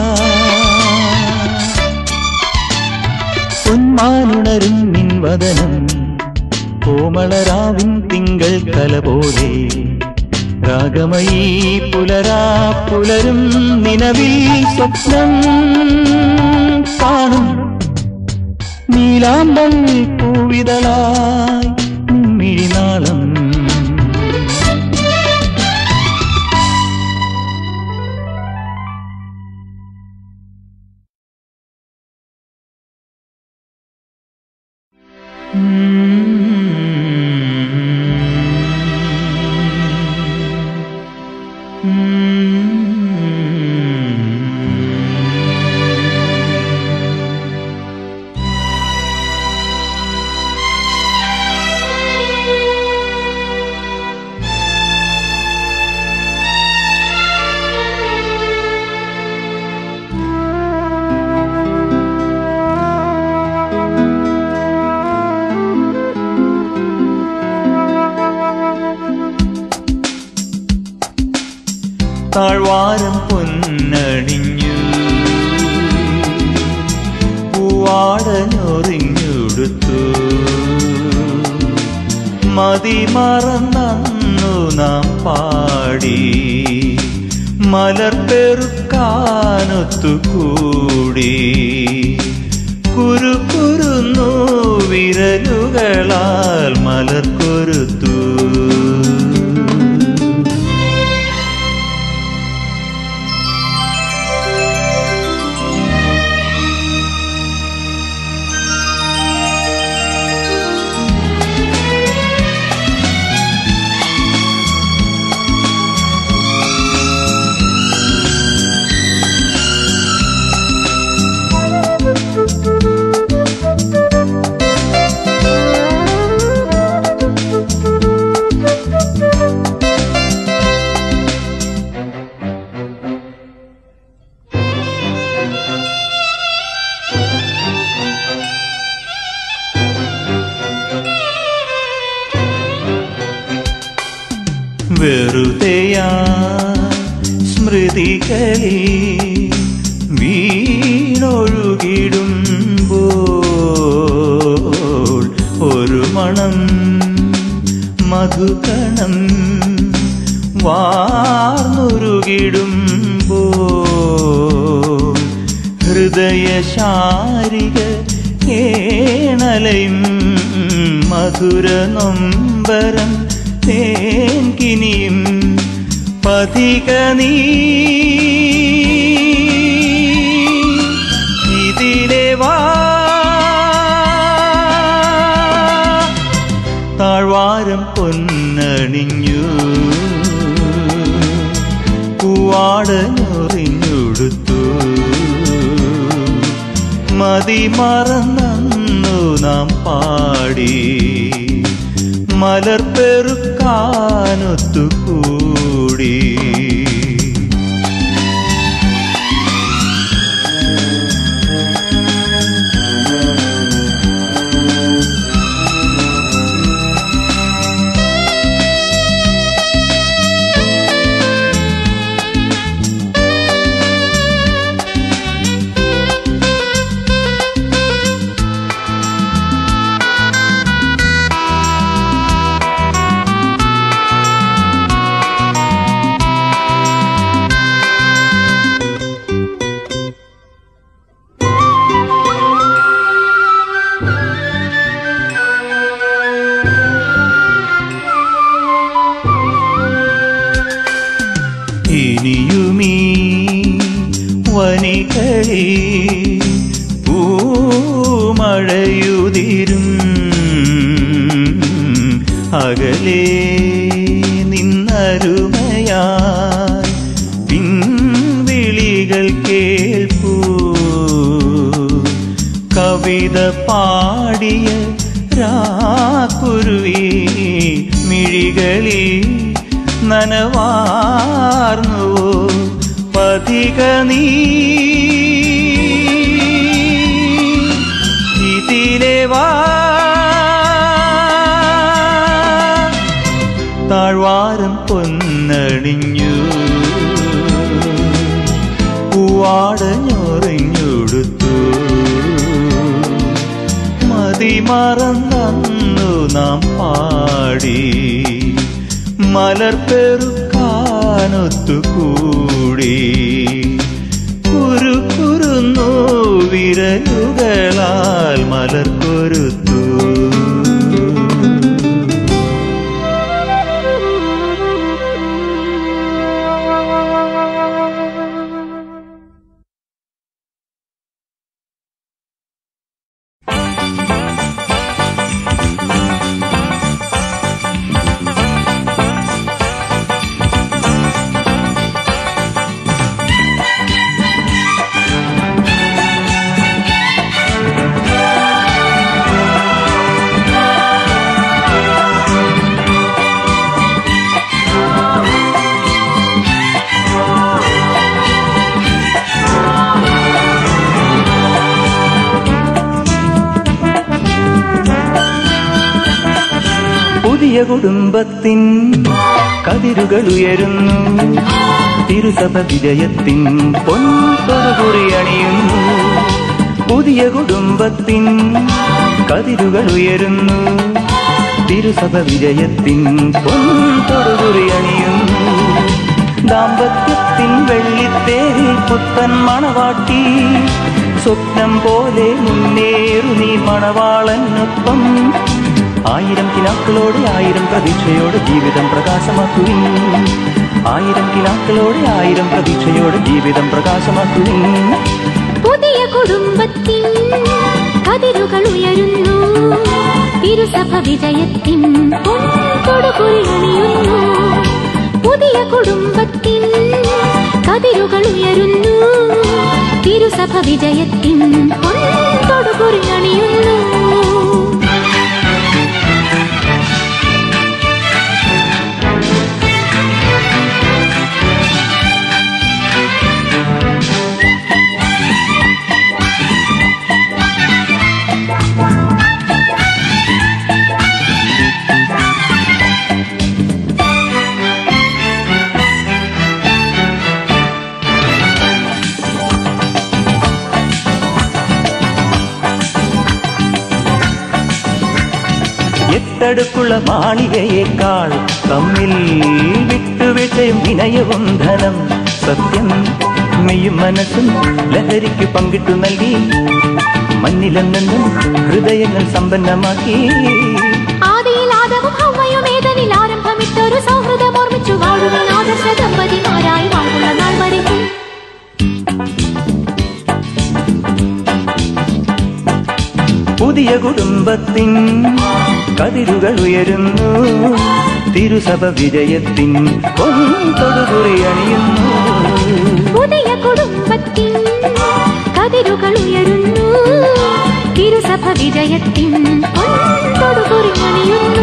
പൊന്മാനുണരും നിൻവദനം കോമളരാവിൻ തിങ്കൾ കല പോലെ രാഗമയീ പുലരാ പുലരും നിലവിൽ സ്വപ്നം കാണും നീലാമ്പൽ പൂവിതളായി നിൻമിഴിനാളം താഴ്വാരം പൊന്നണിഞ്ഞു പൂവാടനൊറിഞ്ഞുടുത്തു മതി മറന്നു നാം പാടി മലർപ്പെറുക്കാനൊത്തുകൂടി കുരുക്കുരുന്നു വിരലുകളാൽ മലർക്കൊരുത്തു വെറുതെയാ സ്മൃതികളിൽ വീണൊഴുകിടുമ്പോൾ ഒരു മണം മധുകണം വാർന്നുരുകിടുമ്പോൾ ഹൃദയശാരിക ഏണലയും മധുര നൊമ്പരം തേൻകിനിയും പതിക നീ ഇതിലെ വാ താഴ്വാരം പൊന്നണിഞ്ഞു പൂവാടഞ്ഞൊറിഞ്ഞുടുത്തു മതി മറന്നു നാം പാടി മലർപ്പെറുക്കാനൊത്തുകൂടി ഇനിയുമീ വനികളിൽ പൂമഴയുതിരും അകലെ നിന്നരുമയായി പിൻവിളികൾ കേൾപ്പൂ കവിത പാടിയ രാക്കുരുവി മിഴികളിൽ നനവാർന്നു പതിക നീ ഇതിലെ വാ താഴ്വാരം പൊന്നണിഞ്ഞു പൂവാടഞ്ഞൊറിഞ്ഞുടുത്തു മതി മറന്നു നാം പാടി മലർപ്പെറുക്കാനൊത്തുകൂടി കുരുക്കുരുന്നു വിരലുകളാൽ മലർക്കൊരുത്തു പുതിയ കുടുംബത്തിൻ കതിരുകൾ ഉയരുന്നു തിരുസഭ വിജയത്തിൻ പൊൻപൊറുകുറി അണിയുന്നു പുതിയ കുടുംബത്തിൻ കതിരുകൾ ഉയരുന്നു തിരുസഭ വിജയത്തിൻ പൊൻപൊറുകുറി അണിയുന്നു ദാമ്പത്യത്തിൻ വെള്ളിത്തേരിൽ പുത്തൻ മണവാട്ടി സ്വപ്നം പോലെ മുന്നേറു നീ മണവാളനൊപ്പം ആയിരം കിനാക്കളോടെ ആയിരം പ്രതീക്ഷയോടെ ജീവിതം പ്രകാശമാക്കുവിൻ ആയിരം കിനാക്കളോടെ ആയിരം പ്രതീക്ഷയോടെ ജീവിതം പ്രകാശമാക്കുവിൻ പുതിയ കുടുംബത്തിൻ കതിരുകൾ ഉയരുന്നു തിരുസഭ വിജയത്തിൻ പൊൻകൊടുകുറി അണിയുന്നു പുതിയ കുടുംബത്തിൻ കതിരുകൾ ഉയരുന്നു തിരുസഭ വിജയത്തിൻ പൊൻകൊടുകുറി അണിയുന്നു എട്ടടുക്കുള്ള മാളികയേക്കാൾ തമ്മിൽ വിട്ടുവീഴ്ചയും വിനയവും ധനം സത്യം മെയ്യും മനസ്സും ലഹരിക്ക് പങ്കിട്ടു നൽകി മഞ്ഞിലെന്നെന്നും ഹൃദയങ്ങൾ സമ്പന്നമാക്കി ആദിയിൽ ആദവും ഹവ്വയും ഏതനിൽ ആരംഭമിട്ട നല്ലൊരു സൗഹൃദം ഓർമ്മിച്ചു വാഴുന്ന ആദർശ ദമ്പതിമാരായി വാഴുന്ന നാൾ വരയ്ക്കും പുതിയ കുടുംബത്തിൻ കതിരുകൾ ഉയരുന്നു തിരുസഭ വിജയത്തിൻ പൊൻതൊടുകുറി അണിയുന്നു പുതിയ കുടുംബത്തിൻ കതിരുകൾ ഉയരുന്നു തിരുസഭ വിജയത്തിൻ പൊൻതൊടുകുറി അണിയുന്നു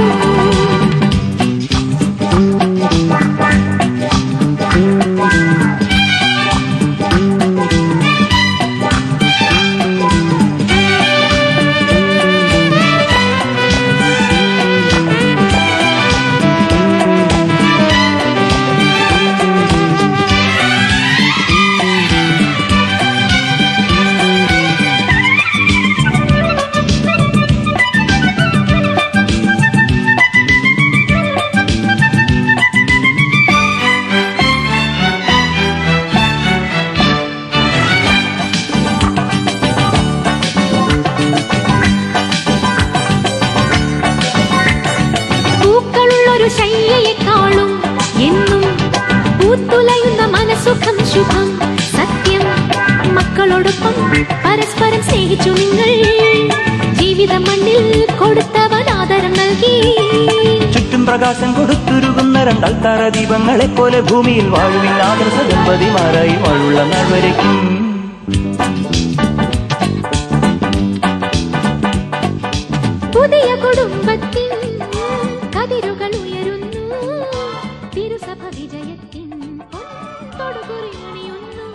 പൂക്കളുള്ളൊരു ശയ്യയെക്കാളും എന്നും പൂത്തുലയുന്ന മനസുഖം ശുഭം സത്യം മക്കളോടൊപ്പം പരസ്പരം സ്നേഹിച്ചു നിങ്ങൾ ജീവിത മണ്ണിൽ കൊടുത്തവൻ ആദരം നൽകി ചുറ്റും പ്രകാശം കൊടുത്തുരുകുന്ന രണ്ടൽത്താര ദീപങ്ങളെ പോലെ ഭൂമിയിൽ വാഴുവിൻ ആദർശ ദമ്പതിമാരായി വാഴുള്ള നാൾ വരയ്ക്കും പുതിയ കുടുംബത്തിൻ കതിരുകൾ ഉയരുന്നു തിരുസഭ വിജയത്തിൻ പൊൻതൊടുകുറി അണിയുന്നു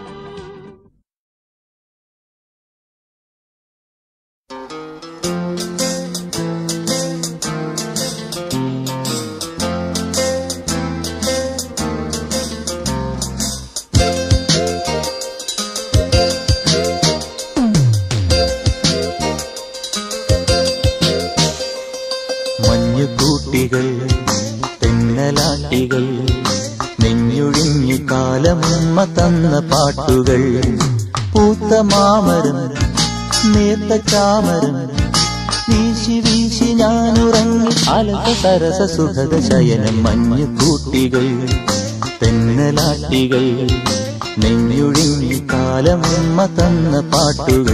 മഞ്ഞുകൂട്ടികൾ തെന്നലാട്ടികൾ നെഞ്ഞൊഴിഞ്ഞു കാലമുമ്മ തന്ന പാട്ടുകൾ പൂത്ത മാമരം നേർത്ത ചാമരം വീശി വീശി ഞാനുറങ്ങി അലക സരസ സുഖത ശയനം മഞ്ഞുകൂട്ടികൾ തെന്നലാട്ടികൾ നെഞ്ഞൊഴിഞ്ഞു കാലമുമ്മ തന്ന പാട്ടുകൾ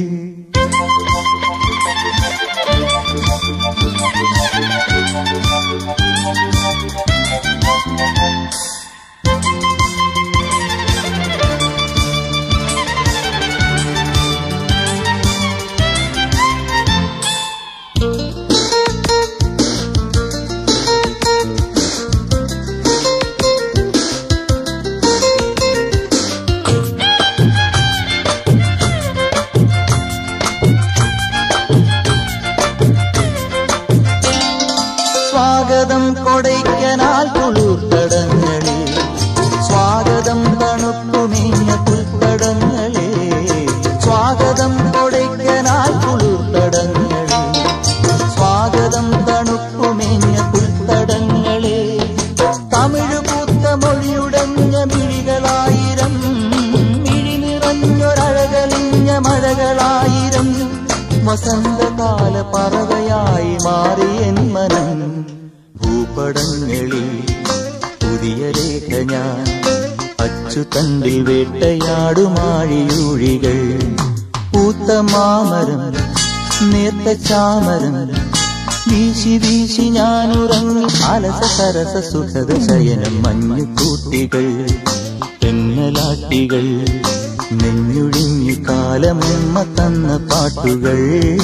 സ്വാഗതം കൊടൈക്കനാൽ കുളിർത്തടങ്ങളെ സ്വാഗതം തണുപ്പുമേഞ്ഞ പുൽത്തടങ്ങളെ സ്വാഗതം കൊടൈക്കനാൽ കുളിർത്തടങ്ങളെ സ്വാഗതം തണുപ്പുമേഞ്ഞ പുൽത്തടങ്ങളെ തമിഴ് പൂത്ത മൊഴിയുടഞ്ഞ മിഴികളായിരം മിഴി നിറഞ്ഞൊരഴകലിഞ്ഞ മഴകളായിരം വസന്തകാല പറവയായി മാറിയൻ മനം ഭൂപടങ്ങളിൽ പുതിയ രേഖ ഞാൻ അച്ചുതണ്ടിൽ വേട്ടയാടുമാഴിയൂഴികൾ പൂത്ത മാമരം നേർത്ത ചാമരം വീശി വീശി ഞാനുറങ്ങി അലസ സരസ സുഖത ശയനം മഞ്ഞുകൂട്ടികൾ തെന്നലാട്ടികൾ നെഞ്ഞുഴിഞ്ഞു കാലമുമ്മ തന്ന പാട്ടുകൾ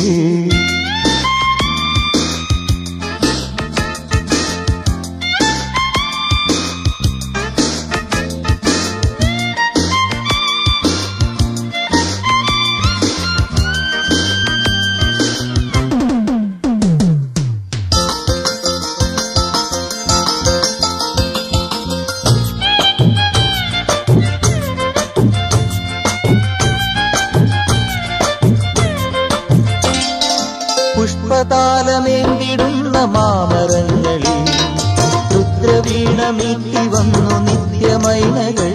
പുഷ്പതാലമേന്തിടുന്ന മാമരങ്ങളിൽ രുദ്രവീണമീട്ടി വന്നു നിത്യമൈനകൾ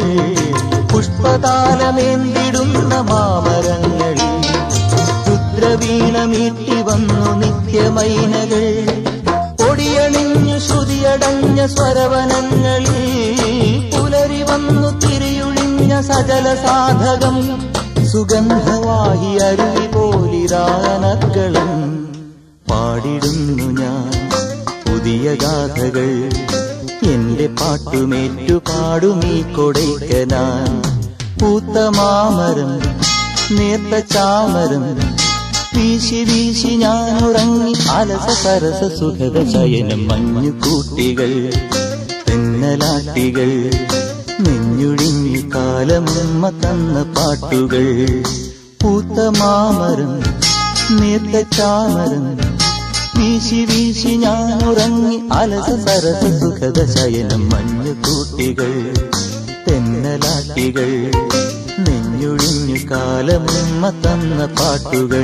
പുഷ്പതാലമേന്തിടുന്ന മാമരങ്ങളിൽ രുദ്രവീണമീട്ടി വന്നു നിത്യമൈനകൾ പൊടിയണിഞ്ഞു ശ്രുതിയടഞ്ഞ സ്വരവനങ്ങളിൽ പുലരി വന്നു തിരിയുഴിഞ്ഞ സജല സാധകം സുഗന്ധവാഹി അരുവി പോലിരാനക്കളും പാടിടുന്നു ഞാൻ പുതിയ ഗാഥകൾ എന്റെ പാട്ടുമേറ്റു പാടുമീ കൊടൈക്കനാൻ പൂത്ത മാമരം നേർത്ത ചാമരം വീശി വീശി ഞാൻ ഉറങ്ങി അലസ സരസ സുഖത ശയനം മഞ്ഞു കൂട്ടികൾ തെന്നലാട്ടികൾ നെഞ്ഞുഴിഞ്ഞു കാലമുമ്മ തന്ന പാട്ടുകൾ പൂത്ത മാമരം നേർത്ത ചാമരം വീശി വീശി ഞാൻ ഉറങ്ങി അലസ സരസ സുഖത ശയനം മഞ്ഞു കൂട്ടികൾ തെന്നലാട്ടികൾ നെഞ്ഞുഴിഞ്ഞു കാലമുമ്മ തന്ന പാട്ടുകൾ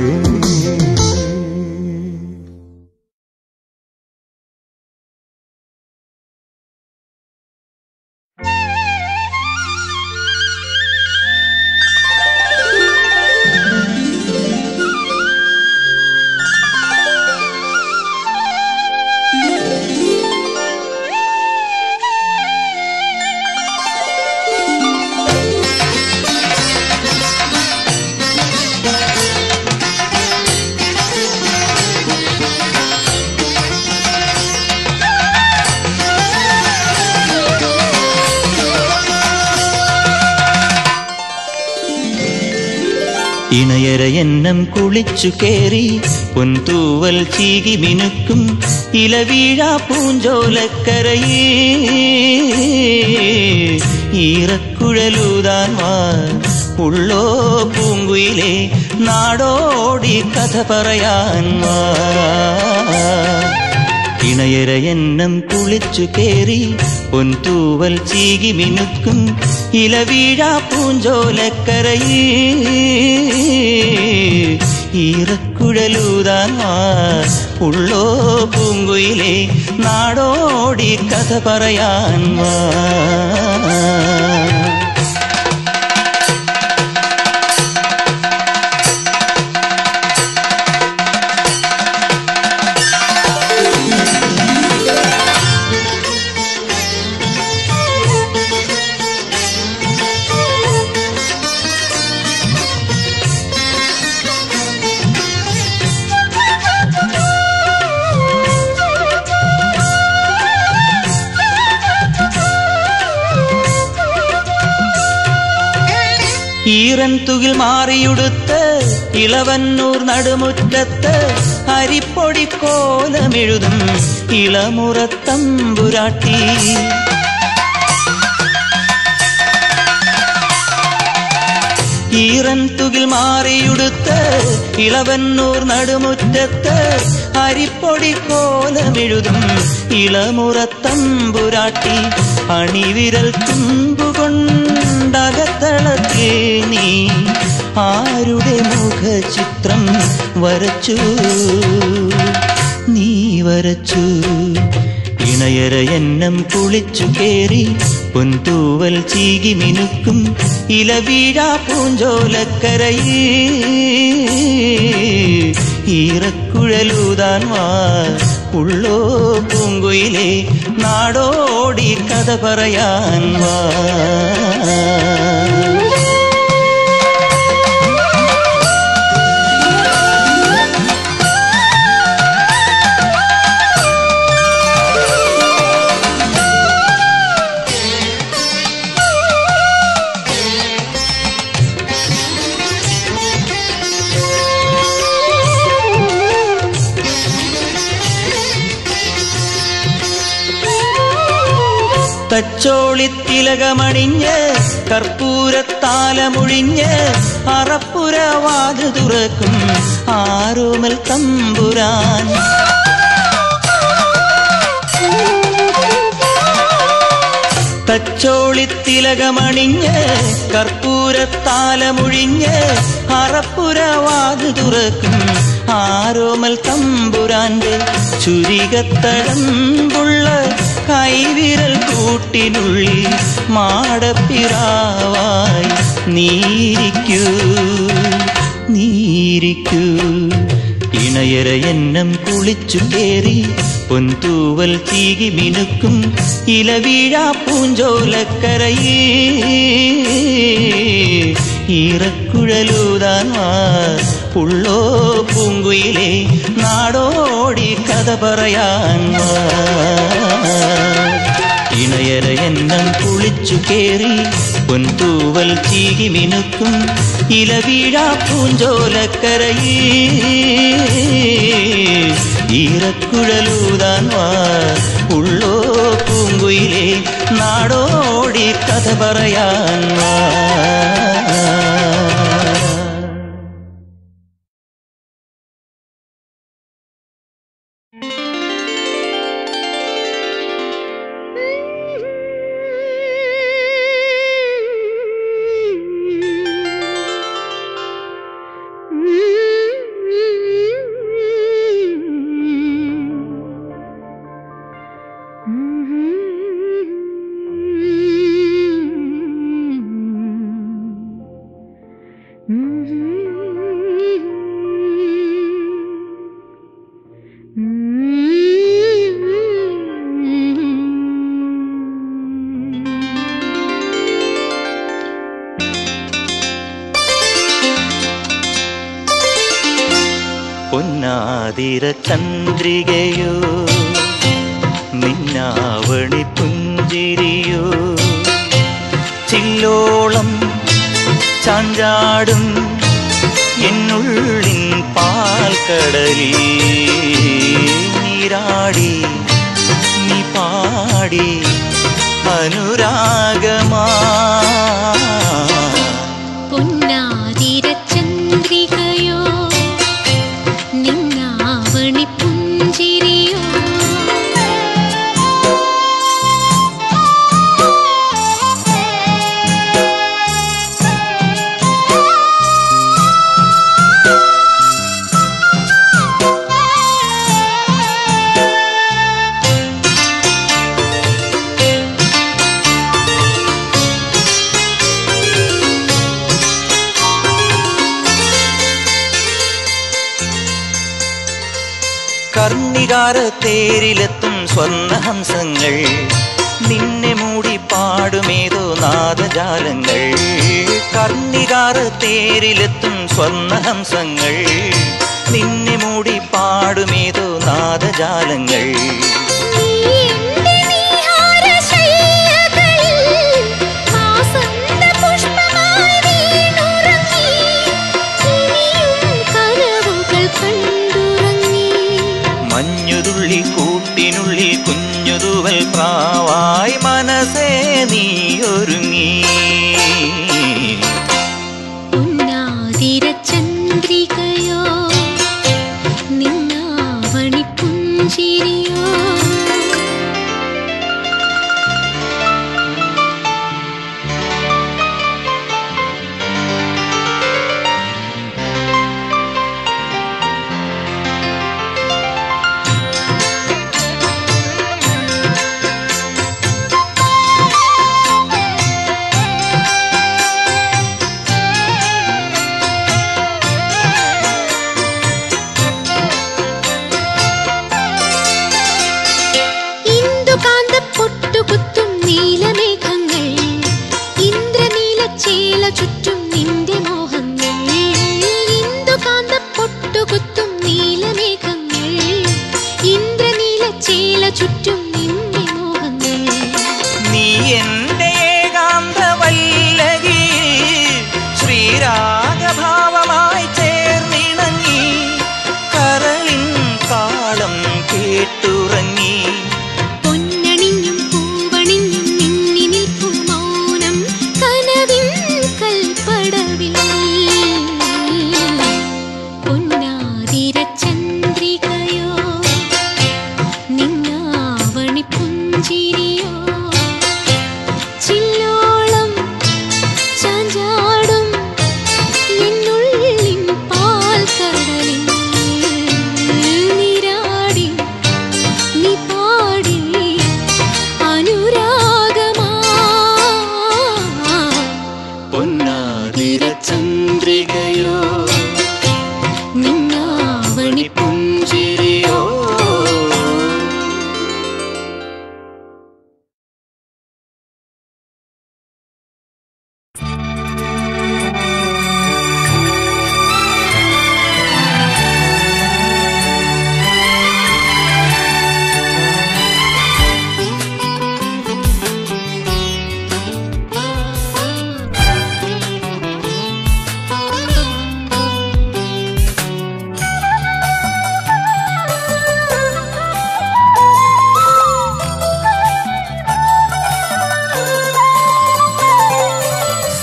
ഇണയര എണ്ണം കുളിച്ചു കേറി പൊൻതൂവൽ ചീകി മിനുക്കും ഇലവീഴാ പൂഞ്ചോലക്കരയേ ഈറക്കുഴലൂതാൻ വാ ഉള്ളോ പൂങ്കുയിലെ നാടോടി കഥ പറയാൻ വാ ഇണയര എണ്ണം കുളിച്ചു കേറി പൊൻതൂവൽ ചീകി മിനുക്കും ഇലവീഴാ പൂഞ്ചോലക്കരയേ ഈറക്കുഴലൂതാൻ വാ ഉള്ളോ പൂങ്കുയിലെ നാടോടി കഥ പറയാൻ വാ ഈറൻ തുകിൽ മാറിയുടുത്ത് ഇളവന്നൂർ നടുമുറ്റത്ത് അരിപ്പൊടി കോലമെഴുതും ഇളമുറത്തമ്പുരാട്ടി ഈറൻ തുകിൽ മാറിയുടുത്ത് ഇളവന്നൂർ നടുമുറ്റത്ത് അരിപ്പൊടി കോലമെഴുതും ഇളമുറത്തമ്പുരാട്ടി അണിവിരൽ തുമ്പുകൊണ്ടകത്തളത്തെ നീ ആരുടെ മുഖചിത്രം വരച്ചു നീ വരച്ചു ഇണയര എണ്ണം കുളിച്ചു കേറി പൊൻതൂവൽ ചീകി മിനുക്കും ഇലവീഴാ പൂഞ്ചോലക്കരയേ ഈറക്കുഴലൂതാൻ വാ ഉള്ളോ പൂങ്കുയിലെ നാടോടി കഥ പറയാൻ വാ തച്ചോളിത്തിലകമണിഞ്ഞ് കർപ്പൂരത്താലമുഴിഞ്ഞ് അറപ്പുരവാത് തുറക്കും ആരോമൽ തമ്പുരാൻ തച്ചോളിത്തിലകമണിഞ്ഞ് കർപ്പൂരത്താലമുഴിഞ്ഞ് അറപ്പുരവാത് തുറക്കും ആരോമൽ തമ്പുരാന്റെ ചുരികത്തടമ്പുള്ള കൈവിരൽ കൂട്ടിനുള്ളിൽ മാടപ്പിറാവായി നീരിക്കൂ നീരിക്കൂ ഇണയര എണ്ണം കുളിച്ചു കേറി പൊൻതൂവൽ ചീകി മിനുക്കും ഇലവീഴാ പൂഞ്ചോലക്കരയിൽ ഈറക്കുഴലൂതാൻ വാ ഉള്ളോ പൂങ്കുയിലെ നാടോടി കഥ പറയാൻ വാ ഇണയര എണ്ണം കുളിച്ചു കേറി പൊൻതൂവൽ ചീകി മിനുക്കും ഇലവീഴാ പൂഞ്ചോലക്കരയിൽ ഈറക്കുഴലൂതാൻ വാ ഉള്ളോ പൂങ്കുയിലെ നാടോടി കഥ പറയാൻ വാ പൊന്നാതിര ചന്ദ്രികയോ നിന്നാവണി പുഞ്ചിരിയോ ചില്ലോളം ചാഞ്ചാടും എന്നുള്ളിൻ പാൽക്കടലിൽ നീരാടി നീ പാടി അനുരാഗമാ പൊന്നാതിരചന്ദ്രികയോ നിന്നാവണി പുഞ്ചിരിയോ കർണികാര തേരിലെത്തും സ്വർണഹംസങ്ങൾ നിന്നെ മൂടി പാടുമേതോ നാദജാലങ്ങൾ കർണികാര തേരിലെത്തും സ്വർണഹംസങ്ങൾ നിന്നെ മൂടി പാടുമേതോ നാദജാലങ്ങൾ നീ എന്റെ നീഹാരശയ്യകളിൽ ആസന്ന പുഷ്പമായി വീണുറങ്ങി ഇനിയും കനവുകൾ കണ്ടുറങ്ങി മഞ്ഞുതുള്ളി കൂട്ടിനുള്ളിൽ കുഞ്ഞുതുവൽ പ്രാവായി മനസ്സേ നീയൊരുങ്ങി ഉന്നാതിരചന്ദ്രികയോ നിന്നാവണി പുഞ്ചിരിയോ ും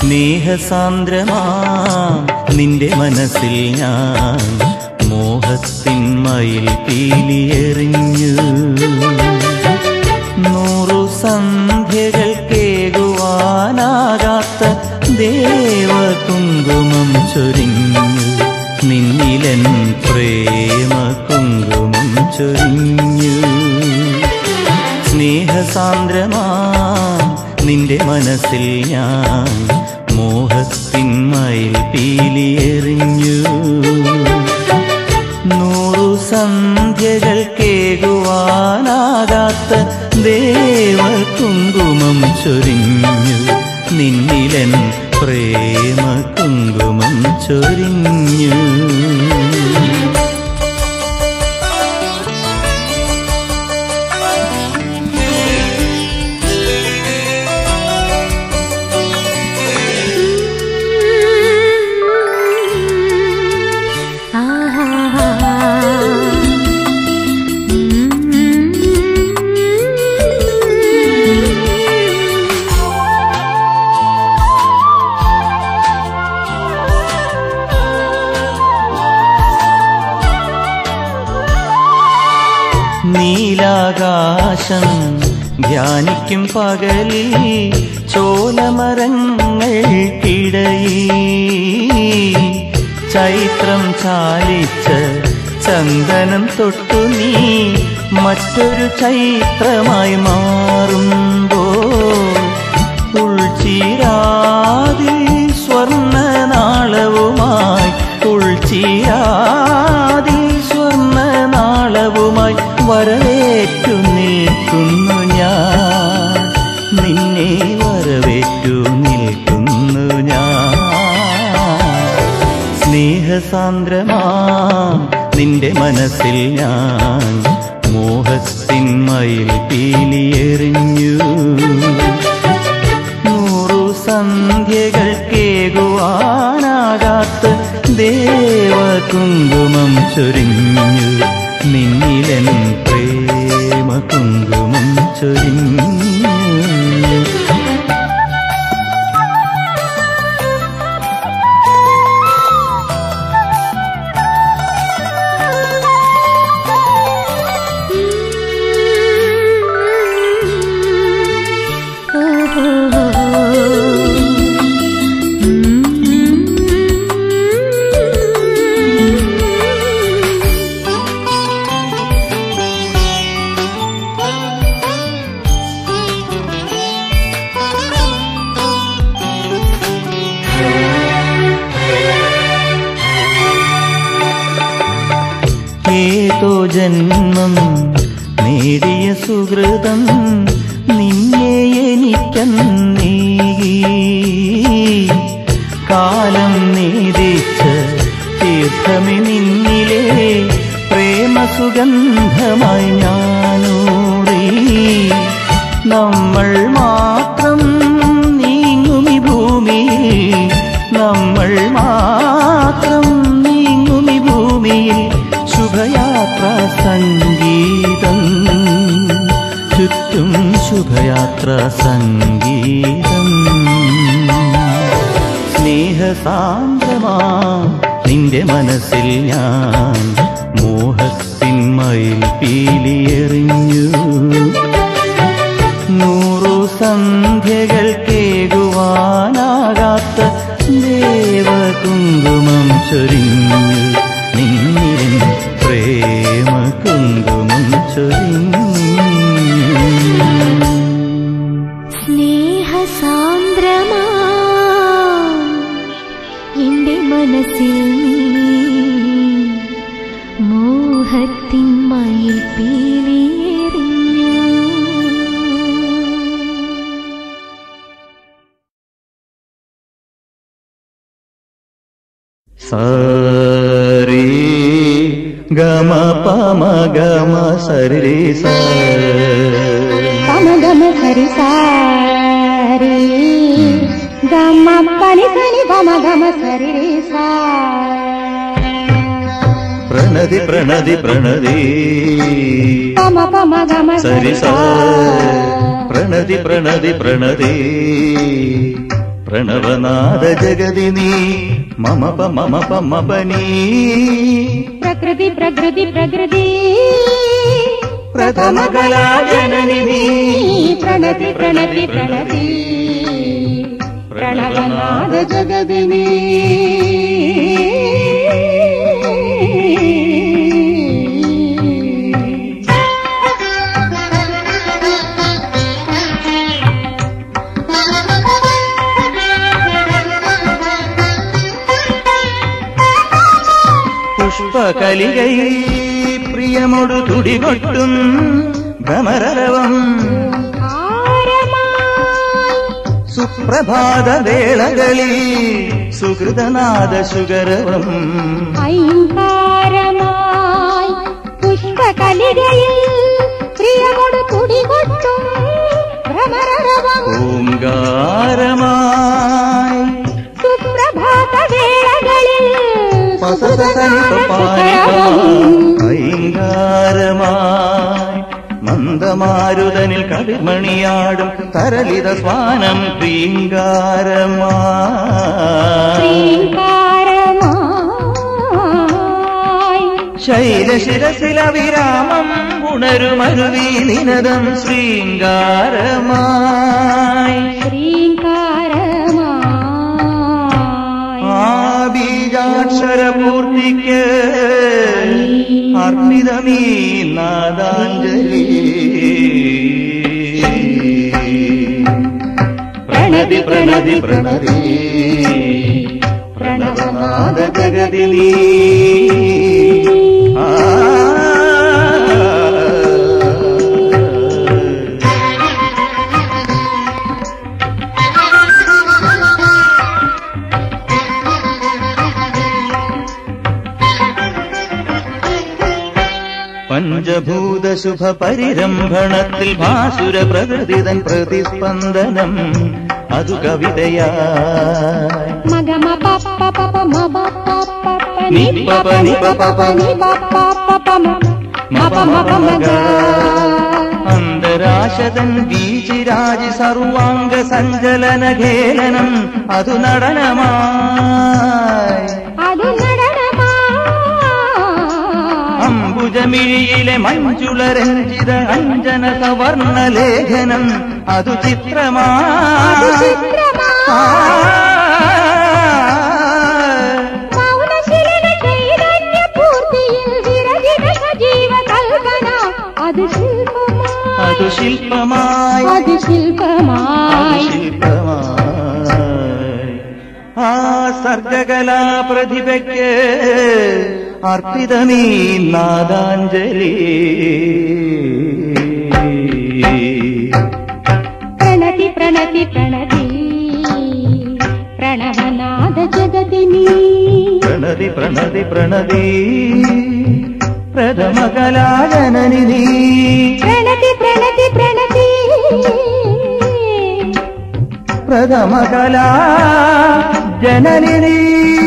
സ്നേഹസാന്ദ്രമാ നിന്റെ മനസ്സിൽ ഞാൻ മോഹത്തിൻ മയിൽ പീലിയെറിഞ്ഞു നൂറു സന്ധ്യകൾ കേകുവാനാകാത്ത ദേവ കുങ്കുമം ചൊരിഞ്ഞു നിന്നിലൻ പ്രേമ കുങ്കുമം ചൊരിഞ്ഞു സ്നേഹസാന്ദ്രമാ നിന്റെ മനസ്സിൽ ഞാൻ മോഹത്തിൻ മയിൽ പീലിയെറിഞ്ഞു നൂറു സന്ധ്യകൾ കേകുവാനാകാത്ത ദേവ കുങ്കുമം ചൊരിഞ്ഞു നിന്നിലൻ പ്രേമ കുങ്കുമം ചൊരിഞ്ഞു നീലാകാശം ധ്യാനിക്കും പകലിൽ ചോലമരങ്ങൾക്കിടയിൽ ചൈത്രം ചാലിച്ച ചന്ദനം തൊട്ടു നീ മറ്റൊരു ചൈത്രമായി മാറുമ്പോ ഉൾച്ചീരാതിൽ സ്വർണ്ണ നാളവുമായി ഉൾച്ചീരാതിൽ സ്വർണ്ണ നാളവുമായി വരവേറ്റു നിൽക്കുന്നു ഞാൻ നിന്നെ വരവേറ്റു നിൽക്കുന്നു ഞാൻ സ്നേഹസാന്ദ്രമാ നിന്റെ മനസ്സിൽ ഞാൻ മോഹത്തിൻ മയിൽ പീലിയെറിഞ്ഞു നൂറു സന്ധ്യകൾ കേകുവാനാകാത്ത ദേവ കുങ്കുമം ചൊരിഞ്ഞു നിന്നിലൻ പ്രേമ കുങ്കുമം ചൊരിഞ്ഞു ഏതോ ജന്മം നേടിയ സുഹൃതം നിന്നെ എനിക്കന്നേകി കാലം നീതിച്ച തീർത്ഥമി നിന്നിലെ പ്രേമസുഗന്ധമായി ഞാനൂറി നമ്മൾ മാത്രം നീങ്ങുമി ഭൂമിയിൽ നമ്മൾ മാത്രം നീങ്ങുമി ഭൂമിയിൽ ശുഭയാത്ര സംഗീതം ചുറ്റും ശുഭയാത്ര സംഗീതം സ്നേഹസാന്ദ്രമാ നിന്റെ മനസ്സിൽ ഞാൻ മോഹത്തിൻ മയിൽ പീലിയെറിഞ്ഞു നൂറു സന്ധ്യകൾ കേകുവാനാകാത്ത ദേവകുങ്കുമം ചൊരിഞ്ഞു നിന്നിരൻ പ്രേമ കുങ്കുമം ചൊരിഞ്ഞു സ്നേഹസാന്ദ്രമാ എന്റെ മനസ്സിൽ നീ മോഹത്തിൻ മയിൽ പീലിയെറിഞ്ഞു സരി ഗമ പമ ഗമ സരി സ పమ గమ సరి సారి గమ పని సని పమ గమ సరి రే సా പ്രണതി പ്രണതി പ്രണതി పమ పమ గమ സരി സ പ്രണതി പ്രണതി പ്രണതി പ്രണവനാദ ജഗതി നീ മമ പ മമ പ മപ നീ പ്രകൃതി പ്രകൃതി പ്രകൃതി പ്രഥമ കലാജനനി നീ പ്രണതി പ്രണതി പ്രണതി പ്രണവനാദ ജഗതിനി പുഷ്പകലികയിൽ പ്രിയമൊടു തുടികൊട്ടും ഭ്രമരവം സുപ്രഭാത വേളകളിൽ സുഹൃതനാദ സുഗരവം ഐങ്കാരമായി പുഷ്പകലികയിൽ പ്രിയമോട് കുടികൊട്ടും ഭ്രമരവം ഓങ്കാരമായി സുപ്രഭാത വേളകളിൽ ഐങ്കാരമായി മന്ദമാരുതനിൽ കവിമണിയാടും തരളിത സ്വാനം പ്രീങ്കാരമായി ശൈലശിരസില വിരാമം ഉണരുമരുവി നിനദം ശ്രീങ്കാരമായി ആ ബീജാക്ഷര പൂർത്തിക്ക് അർപ്പിതമീ നാദാഞ്ജലി പ്രണതി പ്രണതി പ്രണതി പ്രണവനാദ ജഗതിലീ ആ പഞ്ചഭൂത ശുഭ പരിരംഭണത്തിൽ ഭാസുര പ്രകൃതിതൻ പ്രതിസ്പന്ദനം അതു കവിതയായി മഗമ പപ്പ പപ്പ മപ പപ്പ നി പപ നി പ പപ നി പപ്പ പപ്പ മപ മപ മഗ അന്തരാശതൻ ബീജിരാജി സർവാംഗ സഞ്ചലന ഖേലനം അതു നടനമായി അത് നടനമാ അംബുജമിഴിയിലെ മഞ്ജുളരഞ്ജിത അഞ്ജന സവർണ ലേഖനം അതു അത് ചിത്രമായി ചിത്രമാ മൗനശിലന ചൈതന്യപൂർത്തിയിൽ വിരചിത സജീവ കൽപ്പന അത് ശില്പമായി അതു ശില്പമായി അത് അതു ശില്പമായി ശില്പമായി ആ സർഗകലാ പ്രതിഭയ്ക്ക് അർപ്പിതമീ നാദാഞ്ജലി പ്രണതി പ്രണതി പ്രണതി പ്രണവനാദ ജഗതിനി പ്രണതി പ്രണതി പ്രണതി പ്രഥമ കലാജനനി നീ പ്രണതി പ്രണതി പ്രണതി പ്രഥമ കലാ ജനനി നീ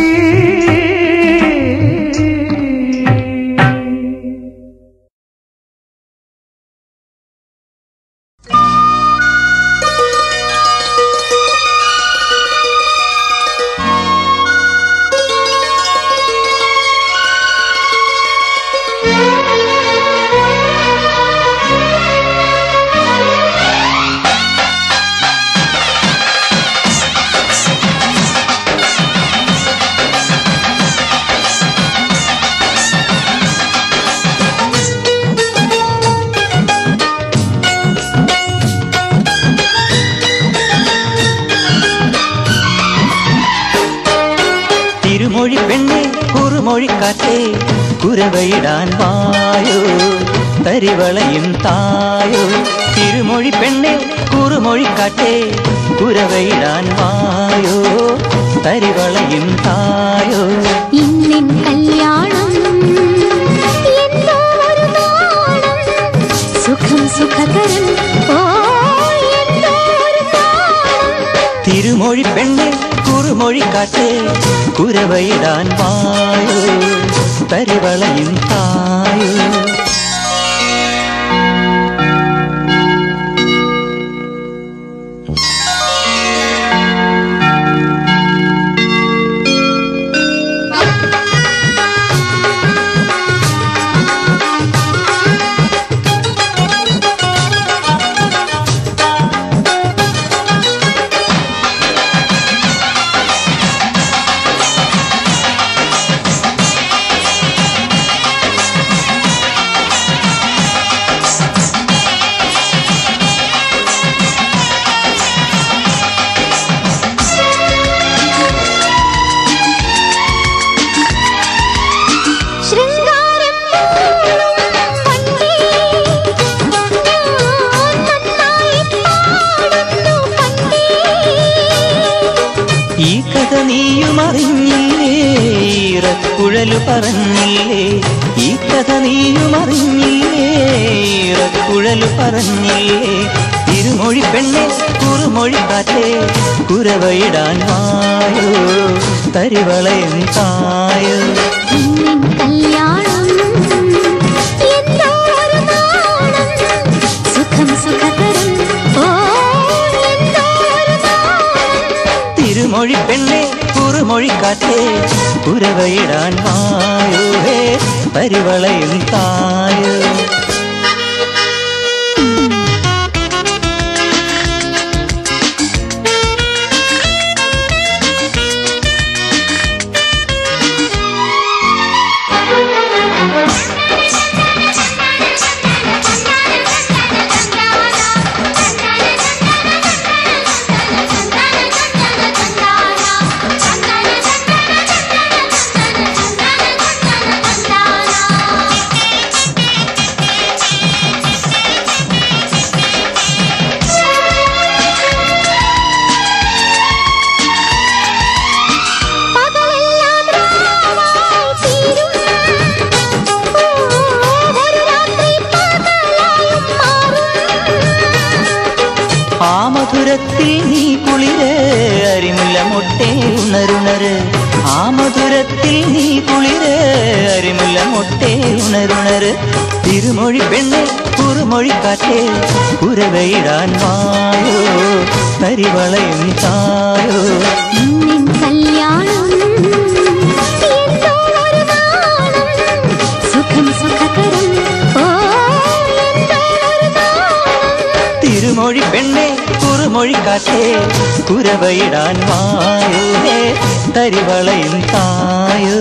തിരുമൊഴി പെണ്ണെ കുറുമൊഴിക്കാറ്റേ കുരവയിടാൻ വായോ തരിവളയും തായോ തിരുമൊഴി പെണ്ണെ കുറുമൊഴിക്കാറ്റേ കുരവയിടാൻ വായോ തരിവളയും തായോ ഇന്നിൻ കല്യാണം എന്തോ ഒരു നാണം സുഖം സുഖകരം ഓ എന്തോ ഒരു നാണം തിരുമൊഴി പെണ്ണെ കുറുമൊഴിക്കാറ്റേ കുരവയിടാൻ വായോ തരിവളയും തായോ ഇറക്കുഴലു പറഞ്ഞില്ലേ ഈ കഥ നീയും അറിഞ്ഞില്ലേ ഇറക്കുഴലു പറഞ്ഞില്ലേ ഇരുമൊഴി പെണ്ണെ കുറുമൊഴി കാറ്റേ കുരവയിടാൻ വായോ തരിവളയും തായോ ഇന്നിൻ കല്യാണം എന്തോ ഒരു നാണം സുഖം സുഖകരം ഓ എന്തോ ഒരു നാണം തിരുമൊഴി പെണ്ണെ കുറുമൊഴി കാറ്റേ കുരവയിടാൻ വായോ ഹേ പരിവളയും തായോ പകലെല്ലാം രാവായി തീരും ഒരു രാത്രി പകലായും മാറും ആ മധുരത്തിൽ നീ കുളിര് അരിമുല്ല മുട്ടേ ഉണരുണര് ആ മധുരത്തിൽ നീ കുളിര് അരിമുല്ല മുട്ടേ ഉണരുണര് തിരുമൊഴി പെണ്ണെ കുറുമൊഴി കാറ്റേ കുരവയിടാൻ വായോ തരിവളയും തായോ ഇന്നിൻ കല്യാണം എന്തോ ഒരു നാണം സുഖം സുഖകരം ഓ എന്തോ ഒരു നാണം തിരുമൊഴി പെണ്ണെ കുറുമൊഴി കാറ്റേ കുരവയിടാൻ വായോ ഹേ തരിവളയും തായോ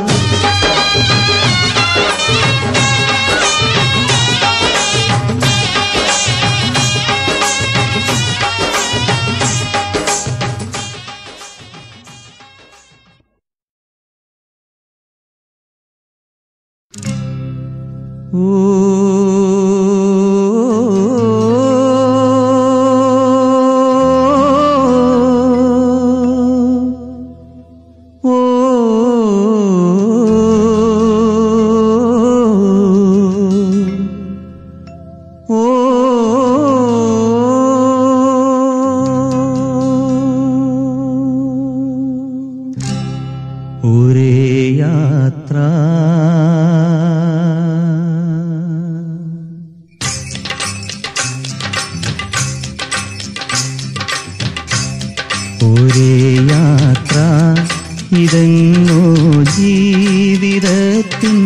ഒരേ യാത്ര ഒരേ യാത്ര ഇതെങ്ങോ ജീവിതത്തിൻ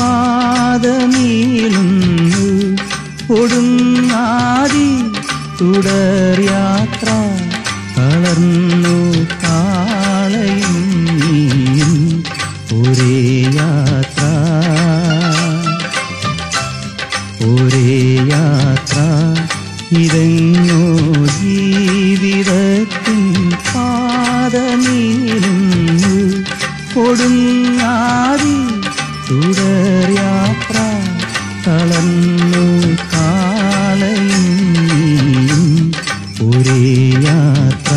പാതമീളുന്നു ഒടുങ്ങാതി തുടർ യാത്ര തളർന്നു കാളയും നീയും ഒരേ യാത്ര ഒരേ യാത്ര ഇതെങ്ങോ ജീവിതത്തിൻ പാതമീളുന്നു കൊടുങ്ങാതി തുടർ യാത്ര തളർന്നു കാളയും നീയും ഒരേ യാത്ര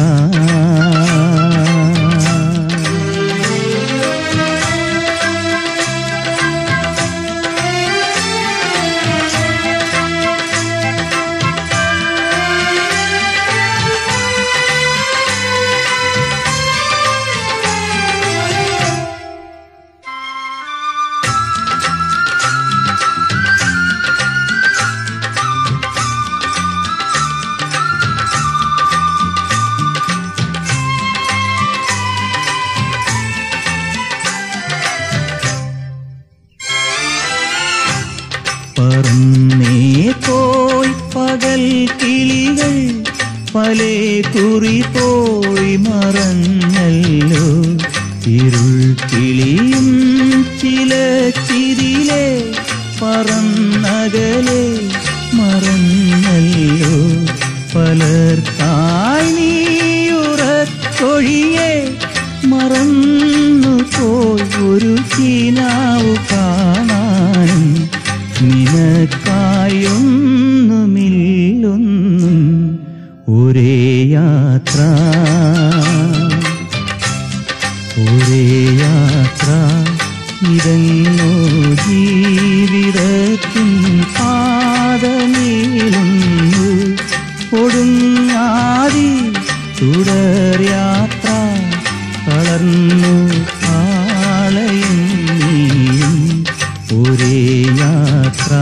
പറന്നേ പോയി പകൽ കിളികൾ പലേ കുറി പോയി മറഞ്ഞല്ലോ ഇരുൾ കിളിയും ചില ചിരിലെ പറന്നകലെ മറഞ്ഞല്ലോ പലർക്കായി നീയുറക്കൊഴിയെ മറന്നു പോയി ഒരു ചീനാവു കാണാനും നിനക്കായൊന്നുമില്ലൊന്നും ഒരേ യാത്ര ഒരേ യാത്ര ഇതെങ്ങോ ജീവിതത്തിൻ പാതനീളുന്നു ഒടുങ്ങാതി തുടർ യാത്ര തളർന്നു ആളയും നീയും ഒരേ യാത്ര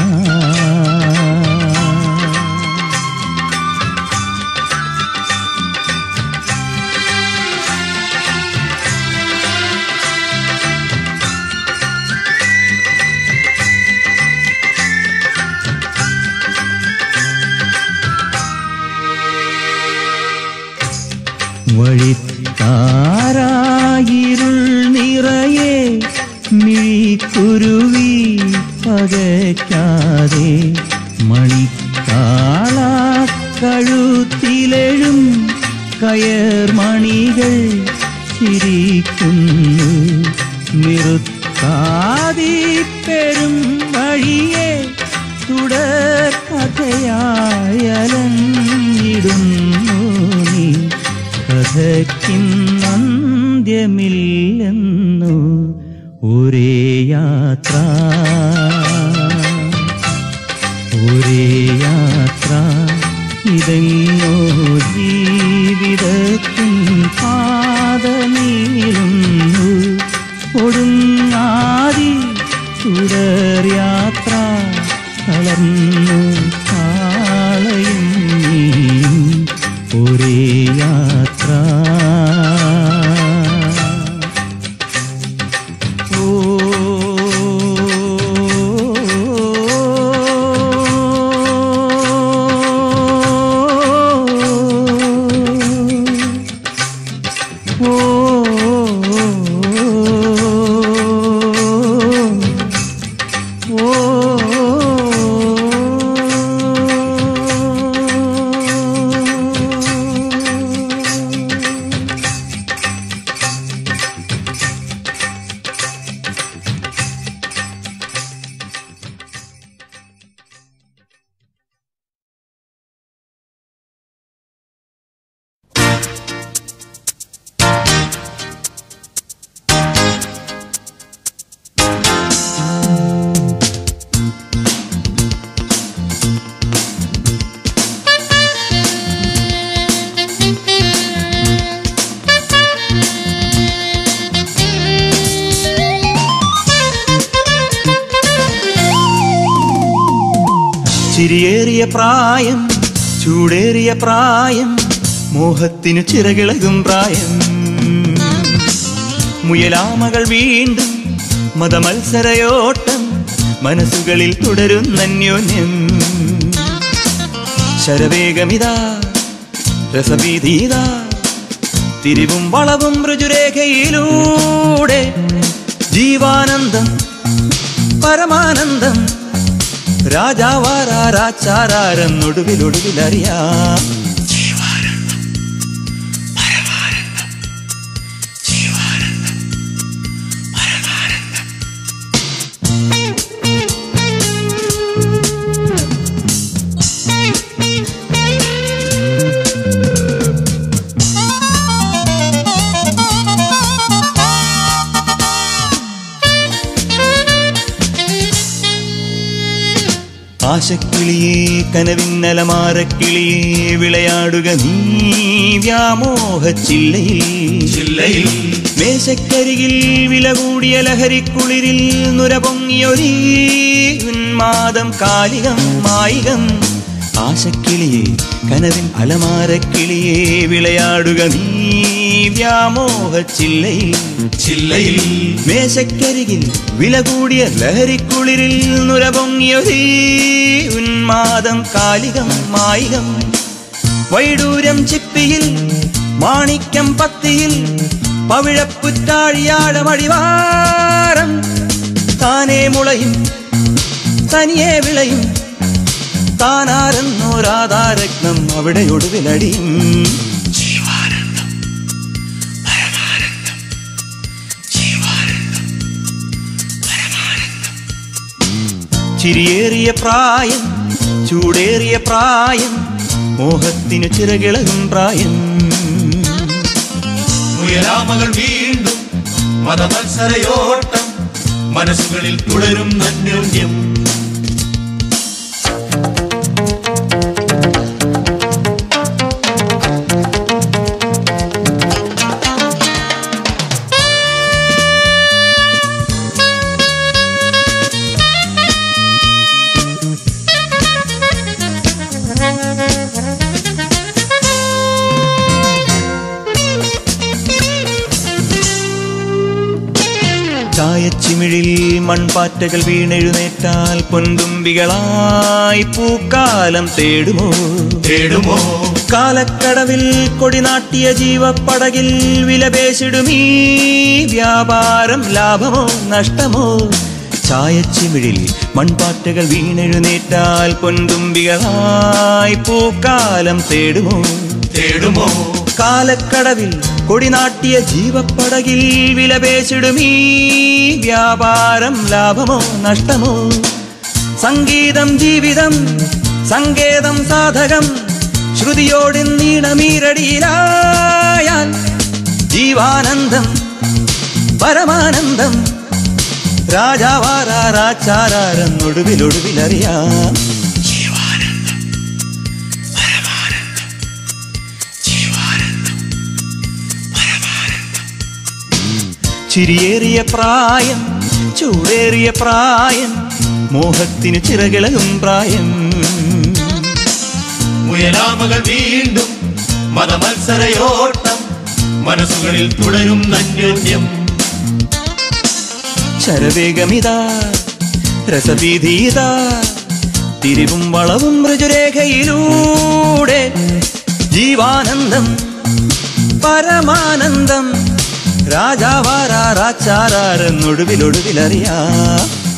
വഴിത്താരായിരുൾ നിറയെ മിഴിക്കുരുവി പകയ്ക്കാതെ മണിക്കാള കഴുത്തിലെഴും കയർമണികൾ ചിരിക്കുന്നു നിറുത്താതി പെരും വഴിയെ തുടർ കഥയായലഞ്ഞിടുന്നു നീ കഥയ്ക്കിന്നന്ത്യമില്ലെന്നു ഒരേ യാത്ര ഒരേ യാത്ര ഇതെങ്ങോ ജീവിതത്തിൻ പാതനീളുന്നു ഒടുങ്ങാതി തുടർ യാത്ര തളർന്നു കാളയും നീയും ഒരേ യാത്ര ഓ ചിരിയേറിയ പ്രായം ചൂടേറിയ പ്രായം മോഹത്തിനു ചിറകിളകും പ്രായം മുയലാമകൾ വീണ്ടും മതമത്സരയോട്ടം മനസ്സുകളിൽ തുടരുന്നന്യോന്യം ശരവേഗമിതാ രസഭീതിതാ തിരിവും വളവും ഋജുരേഖയിലൂടെ ജീവാനന്ദം പരമാനന്ദം രാജാവാരാച്ചാരാരെന്നൊടുവിലൊടുവിലറിയാം ആശക്കിളിയേ കനവിന്നലമാരക്കിളിയേ വിളയാടുക നീ വ്യാമോഹച്ചില്ലയിൽ ചില്ലയിൽ മേശക്കരികിൽ വില കൂടിയ ലഹരിക്കുളിരിൽ നുര പൊങ്ങിയൊരീ ഉന്മാദം കാലികം മായികം ആശക്കിളിയേ കനവിൻ അലമാരക്കിളിയേ വിളയാടുക നീ വ്യാമോഹച്ചില്ലയിൽ ചില്ലയിൽ മേശക്കരികിൽ വില കൂടിയ ലഹരിക്കുളിരിൽ നുര പൊങ്ങിയൊരീ ഉന്മാദം കാലികം മായികം വൈഡൂരം ചിപ്പിയിൽ മാണിക്യം പത്തിയിൽ പവിഴപ്പുറ്റാഴിയാഴമഴിവാരം താനേ മുളയും തനിയെ വിളയും താനാരെന്നോരാധാരത്നം അവിടെ ഒടുവിലടിയും ചിരിയേറിയ പ്രായം ചൂടേറിയ പ്രായം മോഹത്തിനു ചിറകിളകും പ്രായം മുയലാമകൾ വീണ്ടും മതമത്സരയോട്ടം മനസ്സുകളിൽ തുടരും അന്യോന്യം ചായച്ചിമിഴിൽ മൺപാറ്റകൾ വീണെഴുന്നേറ്റാൽ പൊൻതുമ്പികളായി പൂക്കാലം തേടുമോ തേടുമോ കാലക്കടവിൽ കൊടിനാട്ടിയ ജീവപ്പടകിൽ വിലപേശിടുമീ വ്യാപാരം ലാഭമോ നഷ്ടമോ ചായച്ചിമിഴിൽ മൺപാറ്റകൾ വീണെഴുന്നേറ്റാൽ പൊൻതുമ്പികളായി പൂക്കാലം തേടുമോ തേടുമോ കാലക്കടവിൽ കൊടിനാട്ടിയ ജീവപ്പടകിൽ വിലപേശിടുമീ വ്യാപാരം ലാഭമോ നഷ്ടമോ സംഗീതം ജീവിതം സങ്കേതം സാധകം ശ്രുതിയോടിന്നീണമീരടിയിലായാൽ ജീവാനന്ദം പരമാനന്ദം രാജാവാരാച്ചാരാരെന്നൊടുവിലൊടുവിലറിയാം ചിരിയേറിയ പ്രായം ചൂടേറിയ പ്രായം മോഹത്തിന് ചിറകിളകും പ്രായം മുയലാമകൾ വീണ്ടും മതമത്സരയോട്ടം മനസ്സുകളിൽ തുടരും അന്യോന്യം ശരവേഗമിതാ രസവീതിയിതാ തിരിവും വളവും ഋജുരേഖയിലൂടെ ജീവാനന്ദം പരമാനന്ദം രാജാവാരാച്ചാരെന്നൊടുവിലൊടുവിലറിയാം